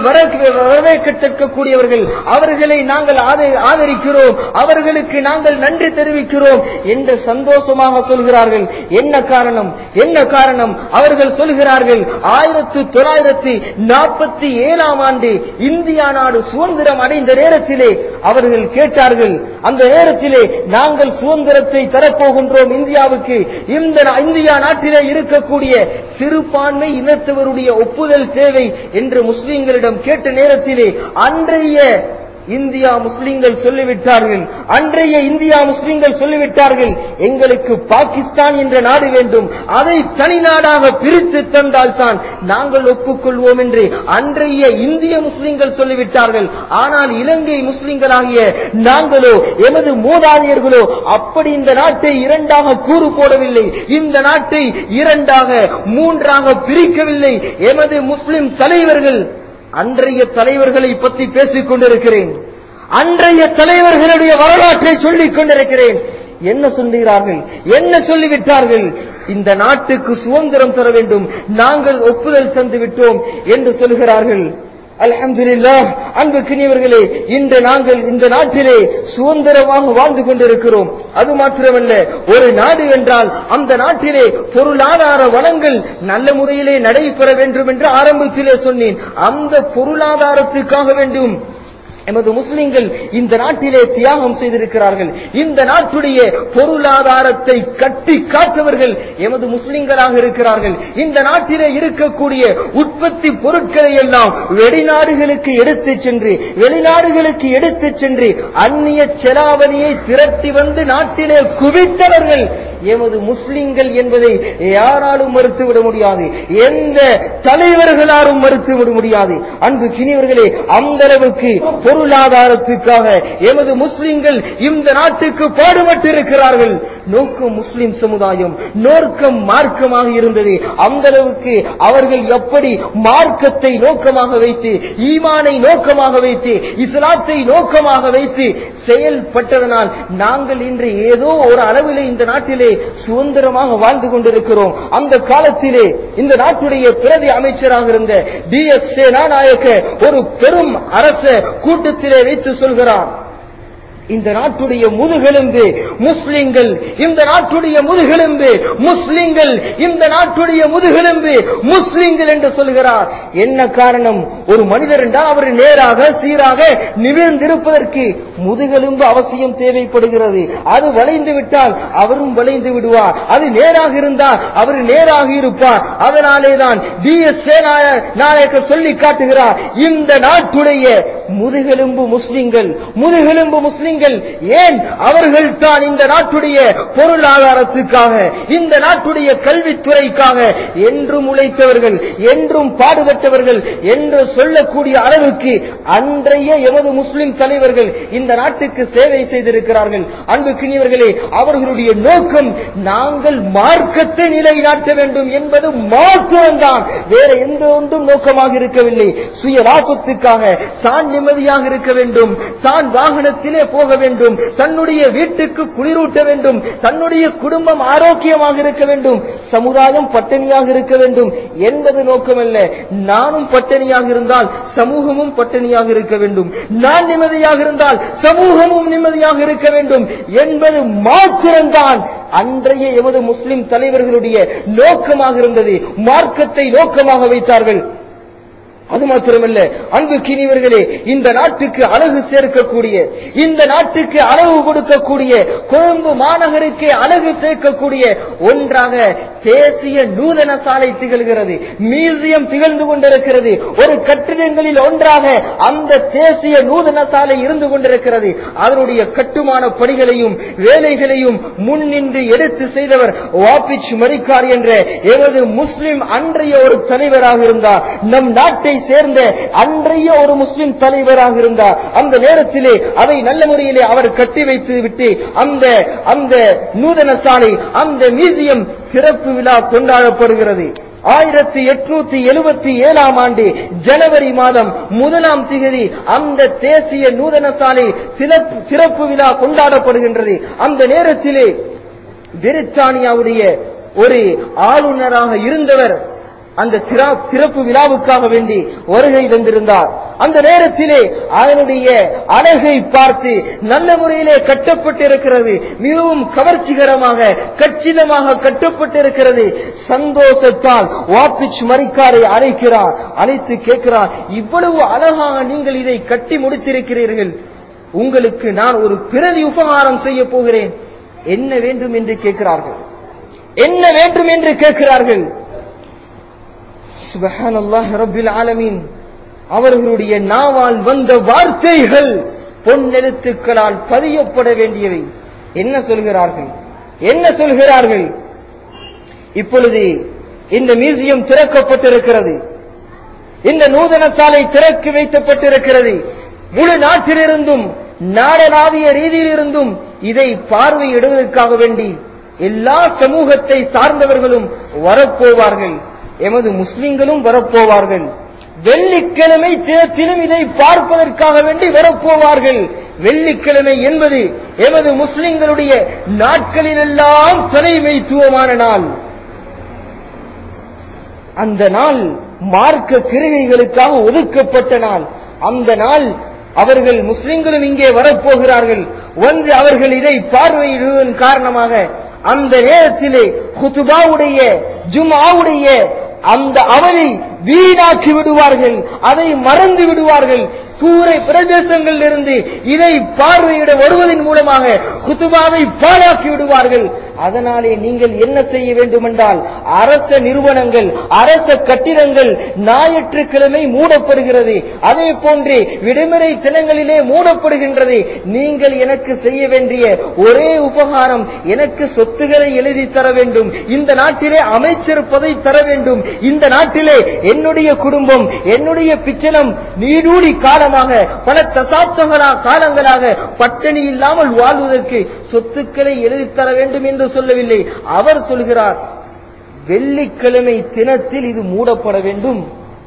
வரவேற்கத்தக்கக்கூடியவர்கள் அவர்களை நாங்கள் ஆத- ஆதரிக்கிறோம் அவர்களுக்கு நாங்கள் நன்றி தெரிவிக்கிறோம் என்று சந்தோஷமாக சொல்கிறார்கள் என்ன காரணம் என்ன காரணம் அவர்கள் சொல்கிறார்கள் ஆயிரத்து தொள்ளாயிரத்தி நாற்பத்தி ஏழாம் ஆண்டு இந்தியா நாடு சுதந்திரம் அடைந்த நேரத்திலே அவர்கள் கேட்டார்கள் அந்த நேரத்திலே நாங்கள் சுதந்திரத்தை தரப்போகின்றோம் இந்தியாவுக்கு இந்த இந்தியா நாட்டிலே இருக்கக்கூடிய சிறுபான்மை இனத்தவருடைய ஒப்புதல் தேவை என்று முஸ்லிம்களிடம் கேட்ட நேரத்திலே அன்றைய இந்தியா முஸ்லிம்கள் சொல்லிவிட்டார்கள் அன்றைய இந்தியா முஸ்லிம்கள் சொல்லிவிட்டார்கள் எங்களுக்கு பாகிஸ்தான் என்ற நாடு வேண்டும் அதை தனி நாடாக பிரித்து தந்தால் தான் நாங்கள் ஒப்புக்கொள்வோம் என்று அன்றைய இந்திய முஸ்லிம்கள் சொல்லிவிட்டார்கள் ஆனால் இலங்கை முஸ்லிம்களாகிய நாங்களோ எமது மூதாதையர்களோ அப்படி இந்த நாட்டை இரண்டாக கூறு போடவில்லை இந்த நாட்டை இரண்டாக மூன்றாக பிரிக்கவில்லை எமது முஸ்லிம் தலைவர்கள் அன்றைய தலைவர்களை பற்றி பேசிக் கொண்டிருக்கிறேன் அன்றைய தலைவர்களுடைய வரலாற்றை சொல்லிக் கொண்டிருக்கிறேன் என்ன சொல்லுகிறார்கள் என்ன சொல்லிவிட்டார்கள் இந்த நாட்டுக்கு சுதந்திரம் தர வேண்டும் நாங்கள் ஒப்புதல் தந்து விட்டோம் என்று சொல்கிறார்கள் அல்ஹம்துலில்லாஹ் அன்பு கிணியவர்களே இன்று நாங்கள் இந்த நாட்டிலே சுதந்திரமாக வாழ்ந்து கொண்டிருக்கிறோம் அது மாத்திரமல்ல ஒரு நாடு என்றால் அந்த நாட்டிலே பொருளாதார வளங்கள் நல்ல முறையிலே நடைபெற வேண்டும் என்று ஆரம்பத்திலே சொன்னேன் அந்த பொருளாதாரத்துக்காக வேண்டும் எமது முஸ்லிம்கள் இந்த நாட்டிலே தியாகம் செய்திருக்கிறார்கள் இந்த நாட்டுடைய பொருளாதாரத்தை கட்டி காத்தவர்கள் எமது முஸ்லிம்களாக இருக்கிறார்கள் இந்த நாட்டிலே இருக்கக்கூடிய உற்பத்தி பொருட்களை எல்லாம் வெளிநாடுகளுக்கு எடுத்துச் சென்று வெளிநாடுகளுக்கு எடுத்துச் சென்று அந்நிய செலாவணியை திரட்டி வந்து நாட்டிலே குவித்தவர்கள் எமது முஸ்லிம்கள் என்பதை யாராலும் மறுத்துவிட முடியாது எந்த தலைவர்களாலும் மறுத்துவிட முடியாது அன்பு கிணிவர்களே அந்த அளவுக்கு பொருளாதாரத்துக்காக எமது முஸ்லிம்கள் இந்த நாட்டுக்கு பாடுபட்டு இருக்கிறார்கள் நோக்கம் முஸ்லிம் சமுதாயம் நோக்கம் மார்க்கமாக இருந்தது அந்த அளவுக்கு அவர்கள் எப்படி மார்க்கத்தை நோக்கமாக வைத்து ஈமானை நோக்கமாக வைத்து இஸ்லாத்தை நோக்கமாக வைத்து செயல்பட்டதனால் நாங்கள் இன்று ஏதோ ஒரு அளவிலே இந்த நாட்டிலே சுதந்திரமாக வாழ்ந்து கொண்டிருக்கிறோம் அந்த காலத்திலே இந்த நாட்டுடைய பிரதி அமைச்சராக இருந்த டி எஸ் சேனாநாயக்க ஒரு பெரும் அரச கூட்டத்திலே வைத்து சொல்கிறார் இந்த நாட்டுடைய முதுகெலும்பு முஸ்லிம்கள் இந்த நாட்டுடைய முதுகெலும்பு முஸ்லிம்கள் இந்த நாட்டுடைய முதுகெலும்பு முஸ்லிம்கள் என்று சொல்கிறார் என்ன காரணம் ஒரு மனிதர் என்றால் அவர் நேராக சீராக நிமிர்ந்திருப்பதற்கு முதுகெலும்பு அவசியம் தேவைப்படுகிறது அது வளைந்து விட்டால் அவரும் வளைந்து விடுவார் அது நேராக இருந்தால் அவர் நேராக இருப்பார் அதனாலே தான் டி எஸ் நாயக்க சொல்லி காட்டுகிறார் இந்த நாட்டுடைய முதுகெலும்பு முஸ்லிம்கள் முதுகெலும்பு முஸ்லிம்கள் ஏன் அவர்கள் தான் இந்த நாட்டுடைய பொருளாதாரத்துக்காக இந்த நாட்டுடைய கல்வித்துறைக்காக என்றும் உழைத்தவர்கள் என்றும் பாடுபட்டவர்கள் என்று சொல்லக்கூடிய அளவுக்கு அன்றைய எமது முஸ்லிம் தலைவர்கள் இந்த நாட்டுக்கு சேவை செய்திருக்கிறார்கள் அன்புக்கினியவர்களே அவர்களுடைய நோக்கம் நாங்கள் மார்க்கத்தை நிலைநாட்ட வேண்டும் என்பது மாத்திரம்தான் வேற எந்த ஒன்றும் நோக்கமாக இருக்கவில்லை சுய லாபத்துக்காக தான் நிம்மதியாக இருக்க வேண்டும் தான் வாகனத்திலே போக வேண்டும் தன்னுடைய வீட்டுக்கு குளிரூட்ட வேண்டும் தன்னுடைய குடும்பம் ஆரோக்கியமாக இருக்க வேண்டும் சமுதாயம் பட்டினியாக இருக்க வேண்டும் என்பது நோக்கமல்ல நானும் பட்டினியாக இருந்தால் சமூகமும் பட்டினியாக இருக்க வேண்டும் நான் நிம்மதியாக இருந்தால் சமூகமும் நிம்மதியாக இருக்க வேண்டும் என்பது மாத்திரம்தான் அன்றைய எமது முஸ்லிம் தலைவர்களுடைய நோக்கமாக இருந்தது மார்க்கத்தை நோக்கமாக வைத்தார்கள் அது மாத்திரமல்ல அன்பு கிணிவர்களே இந்த நாட்டுக்கு அழகு சேர்க்கக்கூடிய இந்த நாட்டுக்கு அழகு கொடுக்கக்கூடிய கொழும்பு மாநகருக்கு அழகு சேர்க்கக்கூடிய ஒன்றாக தேசிய நூதன சாலை திகழ்கிறது மியூசியம் திகழ்ந்து கொண்டிருக்கிறது ஒரு கட்டிடங்களில் ஒன்றாக அந்த தேசிய நூதன சாலை இருந்து கொண்டிருக்கிறது அதனுடைய கட்டுமான பணிகளையும் வேலைகளையும் முன்னின்று எடுத்து செய்தவர் வாபிச் மரிக்கார் என்ற எமது முஸ்லிம் அன்றைய ஒரு தலைவராக இருந்தார் நம் நாட்டை நாட்டை சேர்ந்த அன்றைய ஒரு முஸ்லிம் தலைவராக இருந்தார் அந்த நேரத்திலே அதை நல்ல முறையிலே அவர் கட்டி வைத்து விட்டு அந்த அந்த நூதன சாலை அந்த மியூசியம் திறப்பு விழா கொண்டாடப்படுகிறது ஆயிரத்தி எட்நூத்தி எழுபத்தி ஏழாம் ஆண்டு ஜனவரி மாதம் முதலாம் திகதி அந்த தேசிய நூதன சாலை சிறப்பு- சிறப்பு விழா கொண்டாடப்படுகின்றது அந்த நேரத்திலே பிரித்தானியாவுடைய ஒரு ஆளுநராக இருந்தவர் அந்த சிறா- சிறப்பு விழாவுக்காக வேண்டி வருகை தந்திருந்தார் அந்த நேரத்திலே அதனுடைய அழகை பார்த்து நல்ல முறையிலே கட்டப்பட்டிருக்கிறது மிகவும் கவர்ச்சிகரமாக கச்சிதமாக கட்டப்பட்டிருக்கிறது சந்தோஷத்தால் வாப்பிச் மரிக்காரை அழைக்கிறார் அழைத்து கேட்கிறார் இவ்வளவு அழகாக நீங்கள் இதை கட்டி முடித்திருக்கிறீர்கள் உங்களுக்கு நான் ஒரு பிறவி உபகாரம் செய்ய போகிறேன் என்ன வேண்டும் என்று கேட்கிறார்கள் என்ன வேண்டும் என்று கேட்கிறார்கள் சுபஹானல்லாஹ் ரப்பில் ஆலமீன் அவர்களுடைய நாவால் வந்த வார்த்தைகள் பொன்னெழுத்துக்களால் பதியப்பட வேண்டியவை என்ன சொல்கிறார்கள் என்ன சொல்கிறார்கள் இப்பொழுது இந்த மியூசியம் திறக்கப்பட்டிருக்கிறது இந்த நூதன சாலை திறக்கி வைக்கப்பட்டிருக்கிறது முழு நாட்டிலிருந்தும் நாடளாவிய ரீதியிலிருந்தும் இதை பார்வையிடுவதற்காக வேண்டி எல்லா சமூகத்தை சார்ந்தவர்களும் வரப்போவார்கள் எமது முஸ்லிம்களும் வரப்போவார்கள் வெள்ளிக்கிழமை தினத்திலும் இதை பார்ப்பதற்காக வேண்டி வரப்போவார்கள் வெள்ளிக்கிழமை என்பது எமது முஸ்லிம்களுடைய நாட்களிலெல்லாம் தலைமைத்துவமான நாள் அந்த நாள் மார்க்க கிருகைகளுக்காக ஒதுக்கப்பட்ட நாள் அந்த நாள் அவர்கள் முஸ்லிம்களும் இங்கே வரப்போகிறார்கள் ஒன்று அவர்கள் இதை பார்வையிடுவதன் காரணமாக அந்த நேரத்திலே குத்துபாவுடைய ஜுமாவுடைய அந்த அவரை வீணாக்கி விடுவார்கள் அதை மறந்து விடுவார்கள் தூரை பிரதேசங்களில் இருந்து இதை பார்வையிட வருவதன் மூலமாக குத்துபாவை பாழாக்கி விடுவார்கள் அதனாலே நீங்கள் என்ன செய்ய வேண்டுமென்றால் அரச நிறுவனங்கள் அரச கட்டிடங்கள் ஞாயிற்றுக்கிழமை மூடப்படுகிறது அதே போன்று விடுமுறை தினங்களிலே மூடப்படுகின்றது நீங்கள் எனக்கு செய்ய வேண்டிய ஒரே உபகாரம் எனக்கு சொத்துக்களை எழுதி தர வேண்டும் இந்த நாட்டிலே அமைச்சர் பதவி தர வேண்டும் இந்த நாட்டிலே என்னுடைய குடும்பம் என்னுடைய பிச்சனம் நீடூடி காலமாக பல தசாப்தங்களா காலங்களாக பட்டினி இல்லாமல் வாழ்வதற்கு சொத்துக்களை எழுதித் தர வேண்டும் என்று சொல்லவில்லை அவர் சொல்கிறார் வெள்ளிக்கிழமை தினத்தில் இது மூடப்பட வேண்டும்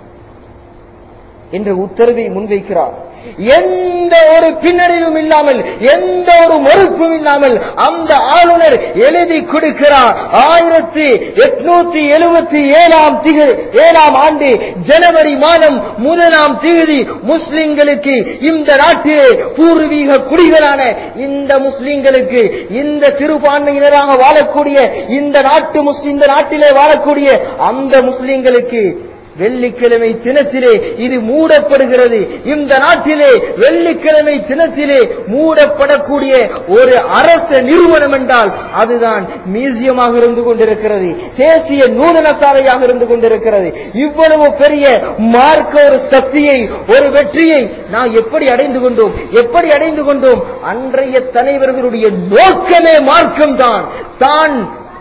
என்ற உத்தரவை முன்வைக்கிறார் எந்த ஒரு பின்னடைவும் இல்லாமல் எந்த ஒரு மறுப்பும் இல்லாமல் அந்த ஆளுநர் எழுதி கொடுக்கிறார் ஆயிரத்தி எட்நூத்தி எழுபத்தி ஏழாம் திகு ஏழாம் ஆண்டு ஜனவரி மாதம் முதலாம் தேதி முஸ்லிம்களுக்கு இந்த நாட்டிலே பூர்வீக குடிகளான இந்த முஸ்லிம்களுக்கு இந்த சிறுபான்மையினராக வாழக்கூடிய இந்த நாட்டு முஸ்லிம் இந்த நாட்டிலே வாழக்கூடிய அந்த முஸ்லிம்களுக்கு வெள்ளிக்கிழமை தினத்திலே இது மூடப்படுகிறது இந்த நாட்டிலே வெள்ளிக்கிழமை தினத்திலே மூடப்படக்கூடிய ஒரு அரச நிறுவனம் என்றால் அதுதான் மியூசியமாக இருந்து கொண்டிருக்கிறது தேசிய நூதன சாலையாக இருந்து கொண்டிருக்கிறது இவ்வளவு பெரிய மார்க்க ஒரு சக்தியை ஒரு வெற்றியை நாம் எப்படி அடைந்து கொண்டோம் எப்படி அடைந்து கொண்டோம் அன்றைய தலைவர்களுடைய நோக்கமே மார்க்கம்தான் தான்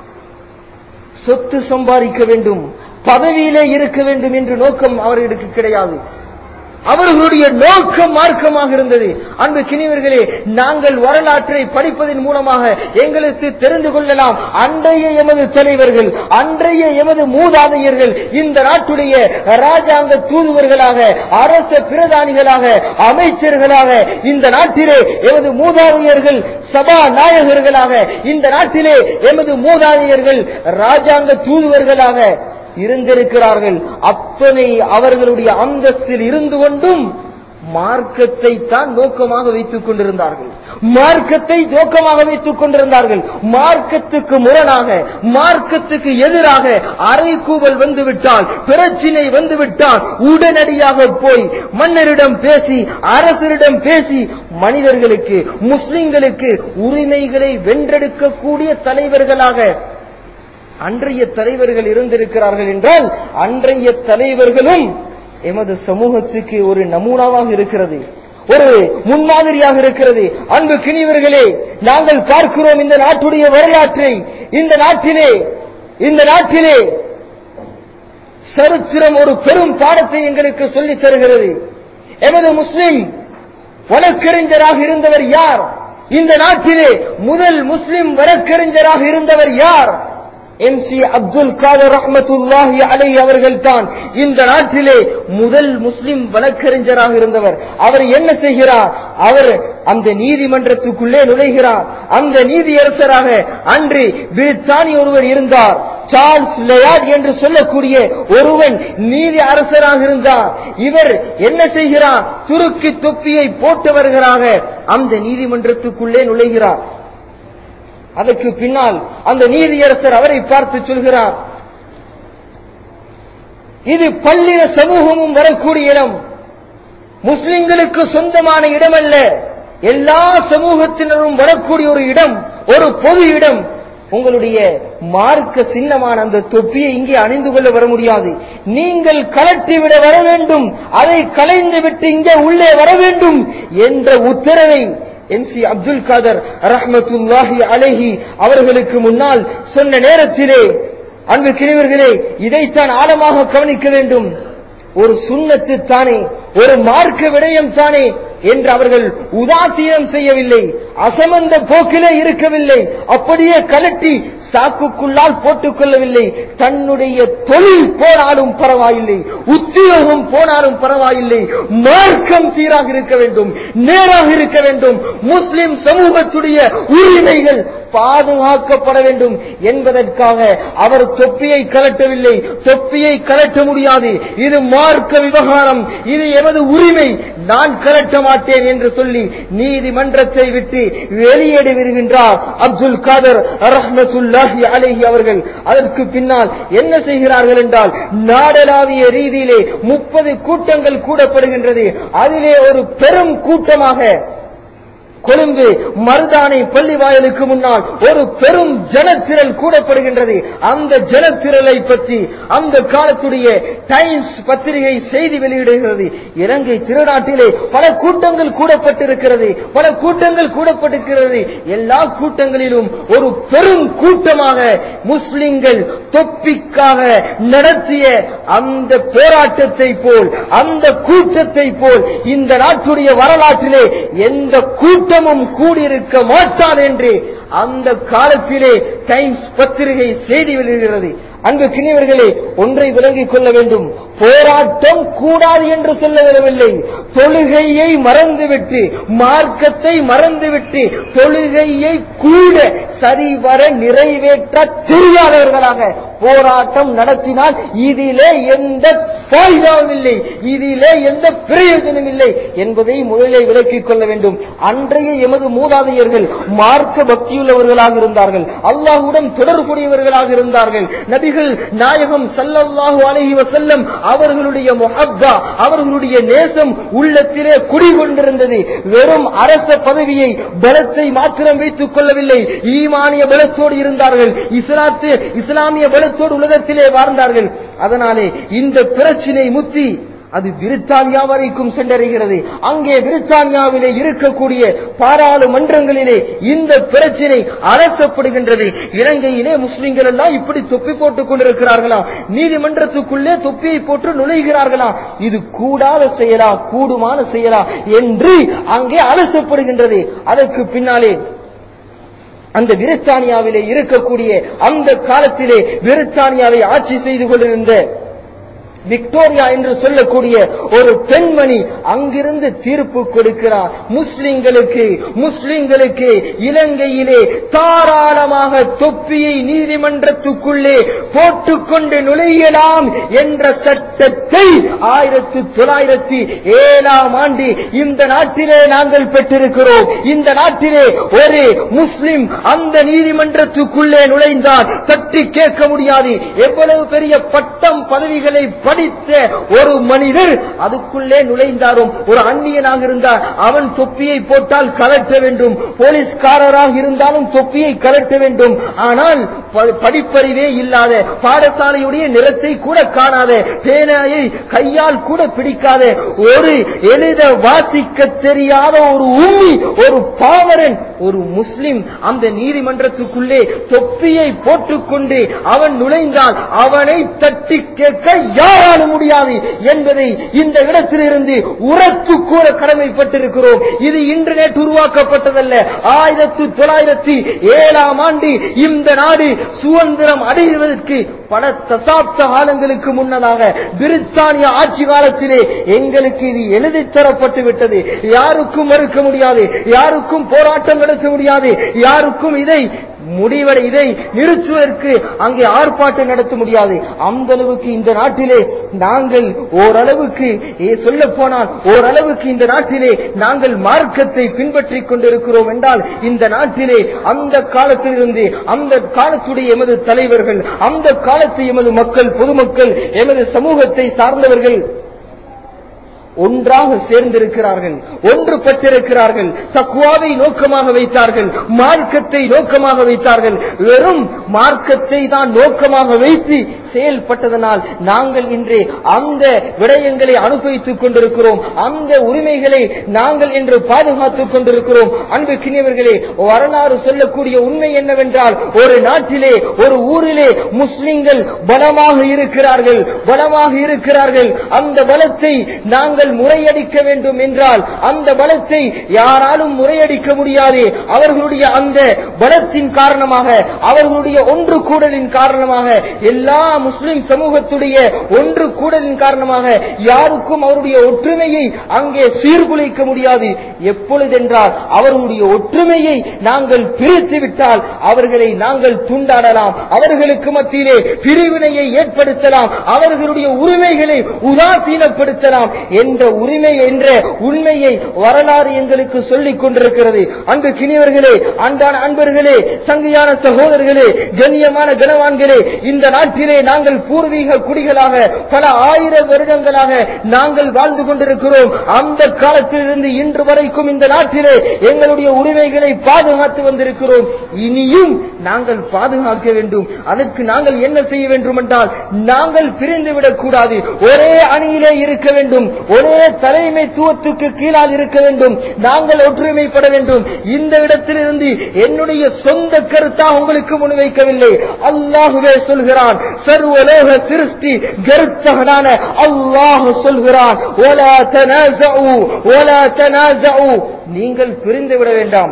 சொத்து சம்பாதிக்க வேண்டும் பதவியிலே இருக்க வேண்டும் என்ற நோக்கம் அவர்களுக்கு கிடையாது அவர்களுடைய நோக்கம் மார்க்கமாக இருந்தது அன்பு கிணிவர்களே நாங்கள் வரலாற்றை படிப்பதன் மூலமாக எங்களுக்கு தெரிந்து கொள்ளலாம் அன்றைய எமது தலைவர்கள் அன்றைய எமது மூதாதையர்கள் இந்த நாட்டுடைய ராஜாங்க தூதுவர்களாக அரச பிரதானிகளாக அமைச்சர்களாக இந்த நாட்டிலே எமது மூதாதையர்கள் சபா நாயகர்களாக இந்த நாட்டிலே எமது மூதாதையர்கள் ராஜாங்க தூதுவர்களாக இருந்திருக்கிறார்கள் அத்தனை அவர்களுடைய அந்தஸ்தில் இருந்து கொண்டும் மார்க்கத்தை தான் நோக்கமாக வைத்துக் கொண்டிருந்தார்கள் மார்க்கத்தை நோக்கமாக வைத்துக் கொண்டிருந்தார்கள் மார்க்கத்துக்கு முரணாக மார்க்கத்துக்கு எதிராக அறைகூவல் வந்துவிட்டால் பிரச்சினை வந்துவிட்டால் உடனடியாக போய் மன்னரிடம் பேசி அரசரிடம் பேசி மனிதர்களுக்கு முஸ்லிம்களுக்கு உரிமைகளை வென்றெடுக்கக்கூடிய தலைவர்களாக அன்றைய தலைவர்கள் இருந்திருக்கிறார்கள் என்றால் அன்றைய தலைவர்களும் எமது சமூகத்துக்கு ஒரு நமூனாவாக இருக்கிறது ஒரு முன்மாதிரியாக இருக்கிறது அன்பு கிணிவர்களே நாங்கள் பார்க்கிறோம் இந்த நாட்டுடைய வரலாற்றை இந்த நாட்டிலே இந்த நாட்டிலே சரித்திரம் ஒரு பெரும் பாடத்தை எங்களுக்கு சொல்லித் தருகிறது எமது முஸ்லிம் வழக்கறிஞராக இருந்தவர் யார் இந்த நாட்டிலே முதல் முஸ்லிம் வழக்கறிஞராக இருந்தவர் யார் எம் சி அப்துல் காதர் ரஹமத்துல்லாஹி அலை அவர்கள் தான் இந்த நாட்டிலே முதல் முஸ்லிம் வழக்கறிஞராக இருந்தவர் அவர் என்ன செய்கிறார் அவர் அந்த நீதிமன்றத்துக்குள்ளே நுழைகிறார் அந்த நீதியரசராக அன்று பிரித்தானி ஒருவர் இருந்தார் சார்ல்ஸ் லெயார்ட் என்று சொல்லக்கூடிய ஒருவன் நீதி அரசராக இருந்தார் இவர் என்ன செய்கிறார் துருக்கி தொப்பியை போட்டவர்களாக அந்த நீதிமன்றத்துக்குள்ளே நுழைகிறார் அதற்கு பின்னால் அந்த நீதியரசர் அவரை பார்த்து சொல்கிறார் இது பள்ளிய சமூகமும் வரக்கூடிய இடம் முஸ்லிம்களுக்கு சொந்தமான இடம் அல்ல எல்லா சமூகத்தினரும் வரக்கூடிய ஒரு இடம் ஒரு பொது இடம் உங்களுடைய மார்க்க சின்னமான அந்த தொப்பியை இங்கே அணிந்து கொள்ள வர முடியாது நீங்கள் கலட்டி விட வர வேண்டும் அதை கலைந்து விட்டு இங்கே உள்ளே வர வேண்டும் என்ற உத்தரவை எம் சி அப்துல் காதர் ரஹமத்துல்லாஹி அலைஹி அவர்களுக்கு முன்னால் சொன்ன நேரத்திலே அன்பு கிழவர்களே இதைத்தான் ஆழமாக கவனிக்க வேண்டும் ஒரு சுண்ணத்து தானே ஒரு மார்க்க விடயம் தானே என்று அவர்கள் உதாசீனம் செய்யவில்லை அசமந்த போக்கிலே இருக்கவில்லை அப்படியே கலட்டி சாக்குக்குள்ளால் போட்டுக் கொள்ளவில்லை தன்னுடைய தொழில் போனாலும் பரவாயில்லை உத்தியோகம் போனாலும் பரவாயில்லை மார்க்கம் சீராக இருக்க வேண்டும் நேராக இருக்க வேண்டும் முஸ்லிம் சமூகத்துடைய உரிமைகள் பாதுகாக்கப்பட வேண்டும் என்பதற்காக அவர் தொப்பியை கலட்டவில்லை தொப்பியை கலட்ட முடியாது இது மார்க்க விவகாரம் இது எமது உரிமை நான் கலட்ட மாட்டேன் என்று சொல்லி நீதிமன்றத்தை விட்டு வெளியேறி வருகின்றார் அப்துல் காதர் ரஹ்மத்துல்லாஹி அலைஹி அவர்கள் அதற்கு பின்னால் என்ன செய்கிறார்கள் என்றால் நாடளாவிய ரீதியிலே முப்பது கூட்டங்கள் கூடப்படுகின்றது அதிலே ஒரு பெரும் கூட்டமாக கொழும்பு மருதானை பள்ளி வாயிலுக்கு முன்னால் ஒரு பெரும் ஜனத்திரல் கூடப்படுகின்றது அந்த ஜனத்திரலை பற்றி அந்த காலத்துடைய டைம்ஸ் பத்திரிகை செய்தி வெளியிடுகிறது இலங்கை திருநாட்டிலே பல கூட்டங்கள் கூடப்பட்டிருக்கிறது பல கூட்டங்கள் கூடப்பட்டிருக்கிறது எல்லா கூட்டங்களிலும் ஒரு பெரும் கூட்டமாக முஸ்லிம்கள் தொப்பிக்காக நடத்திய அந்த போராட்டத்தை போல் அந்த கூட்டத்தை போல் இந்த நாட்டுடைய வரலாற்றிலே எந்த கூட்டம் கூட்டமும் கூடியிருக்க மாட்டான் என்று அந்த காலத்திலே டைம்ஸ் பத்திரிகை செய்தி வெளியிடுகிறது அன்பு கிணியவர்களே ஒன்றை விளங்கிக் கொள்ள வேண்டும் போராட்டம் கூடாது என்று சொல்ல வரவில்லை தொழுகையை மறந்துவிட்டு மார்க்கத்தை மறந்துவிட்டு தொழுகையை கூட சரிவர நிறைவேற்ற தெரியாதவர்களாக போராட்டம் நடத்தினால் இதிலே எந்த பாய்தாவும் இல்லை இதிலே எந்த பிரயோஜனம் இல்லை என்பதை முதலே விளக்கிக் கொள்ள வேண்டும் அன்றைய எமது மூதாதையர்கள் மார்க்க பக்தியுள்ளவர்களாக இருந்தார்கள் அல்லாஹுடன் தொடர்புடையவர்களாக இருந்தார்கள் நபிகள் நாயகம் சல்லல்லாஹு அலைஹி வசல்லம் அவர்களுடைய முஹப்பா அவர்களுடைய நேசம் உள்ளத்திலே குடிகொண்டிருந்தது வெறும் அரச பதவியை பலத்தை மாத்திரம் வைத்துக் கொள்ளவில்லை ஈமானிய பலத்தோடு இருந்தார்கள் இஸ்லாத்து இஸ்லாமிய பலத்தோடு உலகத்திலே வாழ்ந்தார்கள் அதனாலே இந்த பிரச்சினை முத்தி அது பிரித்தானியா வரைக்கும் சென்றடைகிறது அங்கே பிரித்தானியாவிலே இருக்கக்கூடிய பாராளுமன்றங்களிலே இந்த பிரச்சினை அலசப்படுகின்றது இலங்கையிலே முஸ்லிம்கள் எல்லாம் இப்படி தொப்பி போட்டுக் கொண்டிருக்கிறார்களா நீதிமன்றத்துக்குள்ளே தொப்பியை போட்டு நுழைகிறார்களா இது கூடாத செயலா கூடுமான செயலா என்று அங்கே அலசப்படுகின்றது அதற்கு பின்னாலே அந்த பிரித்தானியாவிலே இருக்கக்கூடிய அந்த காலத்திலே பிரித்தானியாவை ஆட்சி செய்து கொண்டிருந்த விக்டோரியா என்று சொல்லக்கூடிய ஒரு பெண்மணி அங்கிருந்து தீர்ப்பு கொடுக்கிறார் முஸ்லிம்களுக்கு முஸ்லிம்களுக்கு இலங்கையிலே தாராளமாக தொப்பியை நீதிமன்றத்துக்குள்ளே போட்டுக்கொண்டு நுழையலாம் என்ற சட்டத்தை ஆயிரத்தி தொள்ளாயிரத்தி ஏழாம் ஆண்டு இந்த நாட்டிலே நாங்கள் பெற்றிருக்கிறோம் இந்த நாட்டிலே ஒரு முஸ்லிம் அந்த நீதிமன்றத்துக்குள்ளே நுழைந்தால் தட்டி கேட்க முடியாது எவ்வளவு பெரிய பட்டம் பதவிகளை படித்த ஒரு மனிதர் அதுக்குள்ளே நுழைந்தாரும் ஒரு அந்நியனாக இருந்தால் அவன் தொப்பியை போட்டால் கலட்ட வேண்டும் போலீஸ்காரராக இருந்தாலும் தொப்பியை கலட்ட வேண்டும் ஆனால் ப- படிப்பறிவே இல்லாத பாடசாலையுடைய நிறத்தை கூட காணாத பேனாயை கையால் கூட பிடிக்காத ஒரு எழுத வாசிக்க தெரியாத ஒரு உம்மி ஒரு பாவரன் ஒரு முஸ்லிம் அந்த நீதிமன்றத்துக்குள்ளே தொப்பியை போட்டுக்கொண்டு அவன் நுழைந்தால் அவனை தட்டி கேட்க யாராலும் முடியாது என்பதை இந்த இடத்திலிருந்து உரத்து கூற கடமைப்பட்டிருக்கிறோம் இது இன்டர்நெட் உருவாக்கப்பட்டதல்ல ஆயிரத்தி தொள்ளாயிரத்தி ஏழாம் ஆண்டு இந்த நாடு சுதந்திரம் அடைவதற்கு பல தசாப்த காலங்களுக்கு முன்னதாக பிரித்தானிய ஆட்சி காலத்திலே எங்களுக்கு இது எழுதித் தரப்பட்டு விட்டது யாருக்கும் மறுக்க முடியாது யாருக்கும் போராட்டம் நடத்த முடியாது யாருக்கும் இதை முடிவடை இதை நிறுத்துவதற்கு அங்கே ஆர்ப்பாட்டம் நடத்த முடியாது அந்த அளவுக்கு இந்த நாட்டிலே நாங்கள் ஓரளவுக்கு சொல்ல போனால் ஓரளவுக்கு இந்த நாட்டிலே நாங்கள் மார்க்கத்தை பின்பற்றிக் கொண்டிருக்கிறோம் என்றால் இந்த நாட்டிலே அந்த காலத்திலிருந்து அந்த காலத்துடைய எமது தலைவர்கள் அந்த காலத்து எமது மக்கள் பொதுமக்கள் எமது சமூகத்தை சார்ந்தவர்கள் ஒன்றாக சேர்ந்திருக்கிறார்கள் ஒன்றுபட்டிருக்கிறார்கள் தக்குவாவை நோக்கமாக வைத்தார்கள் மார்க்கத்தை நோக்கமாக வைத்தார்கள் வெறும் மார்க்கத்தை தான் நோக்கமாக வைத்து செயல்பட்டதனால் நாங்கள் இன்று அந்த விடயங்களை அனுபவித்துக் கொண்டிருக்கிறோம் அந்த உரிமைகளை நாங்கள் இன்று பாதுகாத்துக் கொண்டிருக்கிறோம் அன்பு கிணியவர்களே வரலாறு சொல்லக்கூடிய உண்மை என்னவென்றால் ஒரு நாட்டிலே ஒரு ஊரிலே முஸ்லிம்கள் பலமாக இருக்கிறார்கள் பலமாக இருக்கிறார்கள் அந்த பலத்தை நாங்கள் முறையடிக்க வேண்டும் என்றால் அந்த பலத்தை யாராலும் முறையடிக்க முடியாது அவர்களுடைய அந்த பலத்தின் காரணமாக அவர்களுடைய ஒன்று கூடலின் காரணமாக எல்லா முஸ்லிம் சமூகத்துடைய ஒன்று கூடலின் காரணமாக யாருக்கும் அவருடைய ஒற்றுமையை அங்கே சீர்குலைக்க முடியாது எப்பொழுதென்றால் அவர்களுடைய ஒற்றுமையை நாங்கள் பிரித்து விட்டால் அவர்களை நாங்கள் துண்டாடலாம் அவர்களுக்கு மத்தியிலே பிரிவினையை ஏற்படுத்தலாம் அவர்களுடைய உரிமைகளை உதாசீனப்படுத்தலாம் என்ற உரிமை என்ற உண்மையை வரலாறு எங்களுக்கு சொல்லிக் கொண்டிருக்கிறது அன்பு கிணியவர்களே அன்பான அன்பர்களே சங்கையான சகோதரர்களே கண்ணியமான கனவான்களே இந்த நாட்டிலே நாங்கள் பூர்வீக குடிகளாக பல ஆயிரம் வருடங்களாக நாங்கள் வாழ்ந்து கொண்டிருக்கிறோம் அந்த காலத்திலிருந்து இன்று வரைக்கும் இந்த நாட்டிலே எங்களுடைய உரிமைகளை பாதுகாத்து வந்திருக்கிறோம் இனியும் நாங்கள் பாதுகாக்க வேண்டும் அதற்கு நாங்கள் என்ன செய்ய வேண்டும் என்றால் நாங்கள் பிரிந்து விடக்கூடாது ஒரே அணியிலே இருக்க வேண்டும் ஒரே தலைமைத்துவத்துக்கு கீழால் இருக்க வேண்டும் நாங்கள் ஒற்றுமைப்பட வேண்டும் இந்த இடத்திலிருந்து என்னுடைய சொந்த கருத்தாக உங்களுக்கு முன்வைக்கவில்லை அல்லாஹுவே சொல்கிறான் சர்வலோக சிருஷ்டி கருத்தகனான அல்லாஹ் சொல்கிறான் "ஒலா தனாஸஉ, ஒலா தனாஸஉ." நீங்கள் பிரிந்து விட வேண்டாம்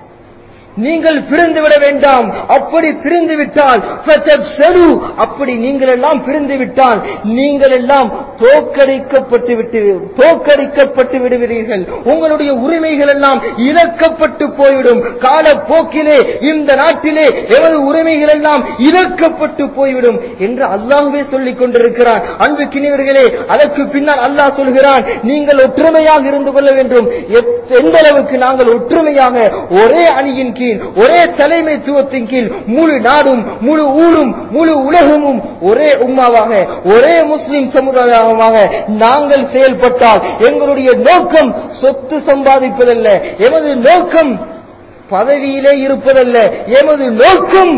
நீங்கள் பிரிந்து விட வேண்டாம் அப்படி பிரிந்து விட்டால் ஃபதப்சலு. அப்படி நீங்கள் எல்லாம் பிரிந்து விட்டால் நீங்கள் எல்லாம் தோற்கடிக்கப்பட்டு விட்டு தோற்கடிக்கப்பட்டு விடுவீர்கள் உங்களுடைய உரிமைகள் எல்லாம் இழக்கப்பட்டு போய்விடும் காலப்போக்கிலே இந்த நாட்டிலே எமது உரிமைகள் எல்லாம் இழக்கப்பட்டு போய்விடும் என்று அல்லாஹ்வே சொல்லிக் கொண்டிருக்கிறான் அன்பு கிணிவர்களே அதற்கு பின்னால் அல்லாஹ் சொல்கிறான் நீங்கள் ஒற்றுமையாக இருந்து கொள்ள வேண்டும் எத்- எந்த அளவுக்கு நாங்கள் ஒற்றுமையாக ஒரே அணியின் கீழ் ஒரே தலைமைத்துவத்தின் கீழ் முழு நாடும் முழு ஊரும் முழு உலகமும் ஒரே உம்மாவாக ஒரே முஸ்லிம் சமுதாயமாக நாங்கள் செயல்பட்டால் எங்களுடைய நோக்கம் சொத்து சம்பாதிப்பதல்ல எமது நோக்கம் பதவியிலே இருப்பதல்ல எமது நோக்கம்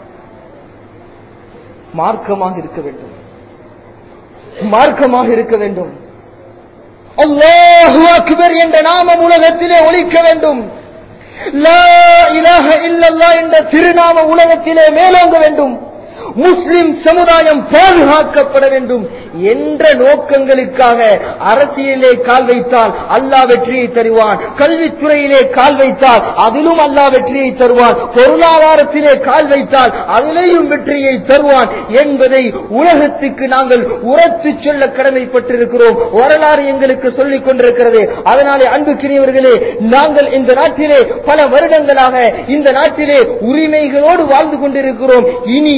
மார்க்கமாக இருக்க வேண்டும் மார்க்கமாக இருக்க வேண்டும் அல்லாஹு அக்பர் என்ற நாமம் உலகத்திலே ஒலிக்க வேண்டும் லா இலாஹ இல்லல்லாஹ் என்ற திருநாம உலகத்திலே மேலோங்க வேண்டும் முஸ்லிம் சமுதாயம் பாதுகாக்கப்பட வேண்டும் என்ற நோக்கங்களுக்காக அரசியலே கால் வைத்தால் அல்லாஹ் வெற்றியை தருவான் கல்வித்துறையிலே கால் வைத்தால் அதிலும் அல்லாஹ் வெற்றியை தருவான் பொருளாதாரத்திலே கால் வைத்தால் அதிலேயும் வெற்றியை தருவான் என்பதை உலகத்துக்கு நாங்கள் உரத்து சொல்ல கடமைப்பட்டிருக்கிறோம் வரலாறு எங்களுக்கு சொல்லிக் கொண்டிருக்கிறது அதனாலே அன்புக்கினியவர்களே நாங்கள் இந்த நாட்டிலே பல வருடங்களாக இந்த நாட்டிலே உரிமைகளோடு வாழ்ந்து கொண்டிருக்கிறோம் இனியும்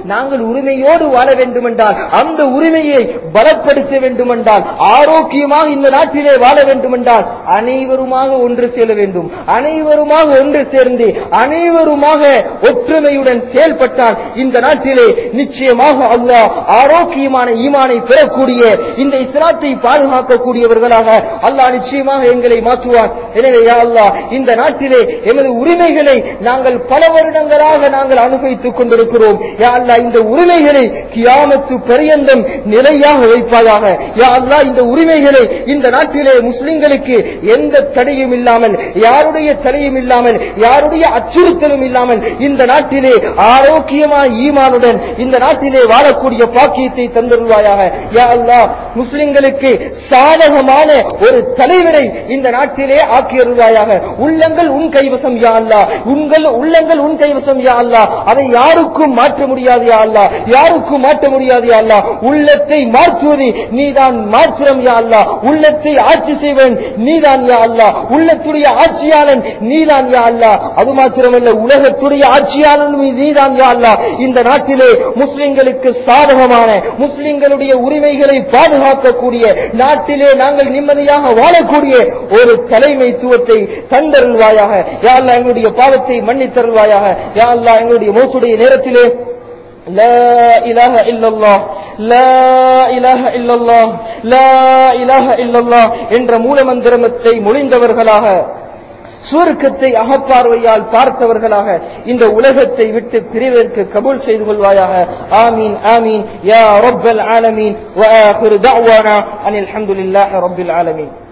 நாங்கள் உரிமையோடு வாழ வேண்டுமென்றால் அந்த உரிமையை பலப்படுத்த வேண்டுமென்றால் ஆரோக்கியமாக இந்த நாட்டிலே வாழ வேண்டுமென்றால் அனைவருமாக ஒன்று சேர வேண்டும் அனைவருமாக ஒன்று சேர்ந்து அனைவருமாக ஒற்றுமையுடன் செயல்பட்டால் இந்த நாட்டிலே நிச்சயமாக அல்லாஹ் ஆரோக்கியமான ஈமானை பெறக்கூடிய இந்த இஸ்லாத்தை பாதுகாக்கக்கூடியவர்களாக அல்லாஹ் நிச்சயமாக எங்களை மாற்றுவார் எனவே யா அல்லாஹ் இந்த நாட்டிலே எமது உரிமைகளை நாங்கள் பல வருடங்களாக நாங்கள் அனுபவித்துக் கொண்டிருக்கிறோம் யா அல்லாஹ் இந்த உரிமைகளை கியாமத்து பரியந்தம் நிலையாக வைப்பாயாக யா அல்லாஹ் இந்த உரிமைகளை இந்த நாட்டிலே முஸ்லிம்களுக்கு எந்த தடையும் இல்லாமல் யாருடைய தடையும் இல்லாமல் யாருடைய அச்சுறுத்தலும் இல்லாமல் இந்த நாட்டிலே ஆரோக்கியமான ஈமானுடன் இந்த நாட்டிலே வாழக்கூடிய பாக்கியத்தை தந்துருவாயாக யா அல்லாஹ் முஸ்லிம்களுக்கு சாதகமான ஒரு தலைவரை இந்த நாட்டிலே ஆக்கியருள்வாயாக உள்ளங்கள் உன் கைவசம் யா அல்லாஹ் உங்கள் உள்ளங்கள் உன் கைவசம் யா அல்லாஹ் அதை யாருக்கும் மாற்ற முடியாது யா அல்லாஹ் யாருக்கும் மாற்ற முடியாது யா அல்லாஹ் உள்ளத்தை மாற்றுவது நீதான் மாத்திரம் யா அல்லாஹ் உள்ளத்தை ஆட்சி செய்வன் நீதான் யா அல்லாஹ் உள்ளத்துடைய ஆட்சியாளன் நீதான் யா அல்லாஹ் அது மாத்திரமல்ல உலகத்துடைய ஆட்சியாளன் நீதான் யா அல்லாஹ் இந்த நாட்டிலே முஸ்லிம்களுக்கு சாதகமான முஸ்லிம்களுடைய உரிமைகளை பாதுகாக்கக்கூடிய நாட்டிலே நாங்கள் நிம்மதியாக வாழக்கூடிய ஒரு தலைமைத்துவத்தை தந்தருள்வாயாக யா அல்லாஹ் எங்களுடைய பாவத்தை மன்னித்தருள்வாயாக யா அல்லாஹ் எங்களுடைய மௌத்துடைய நேரத்திலே لا إله إلا الله لا إله إلا الله لا إله إلا الله என்ற மூலமந்திரமத்தை மொழிந்தவர்களாக சுவர்க்கத்தை அகப்பார்வையால் பார்த்தவர்களாக இந்த உலகத்தை விட்டு பிரிவதற்கு கபூல் செய்து கொள்வாயாக ஆமீன் ஆமீன் யா ரப்பல் ஆலமீன் வ ஆகிரு தஅவானா அனில் ஹம்துலில்லாஹி ரப்பில் ஆலமீன்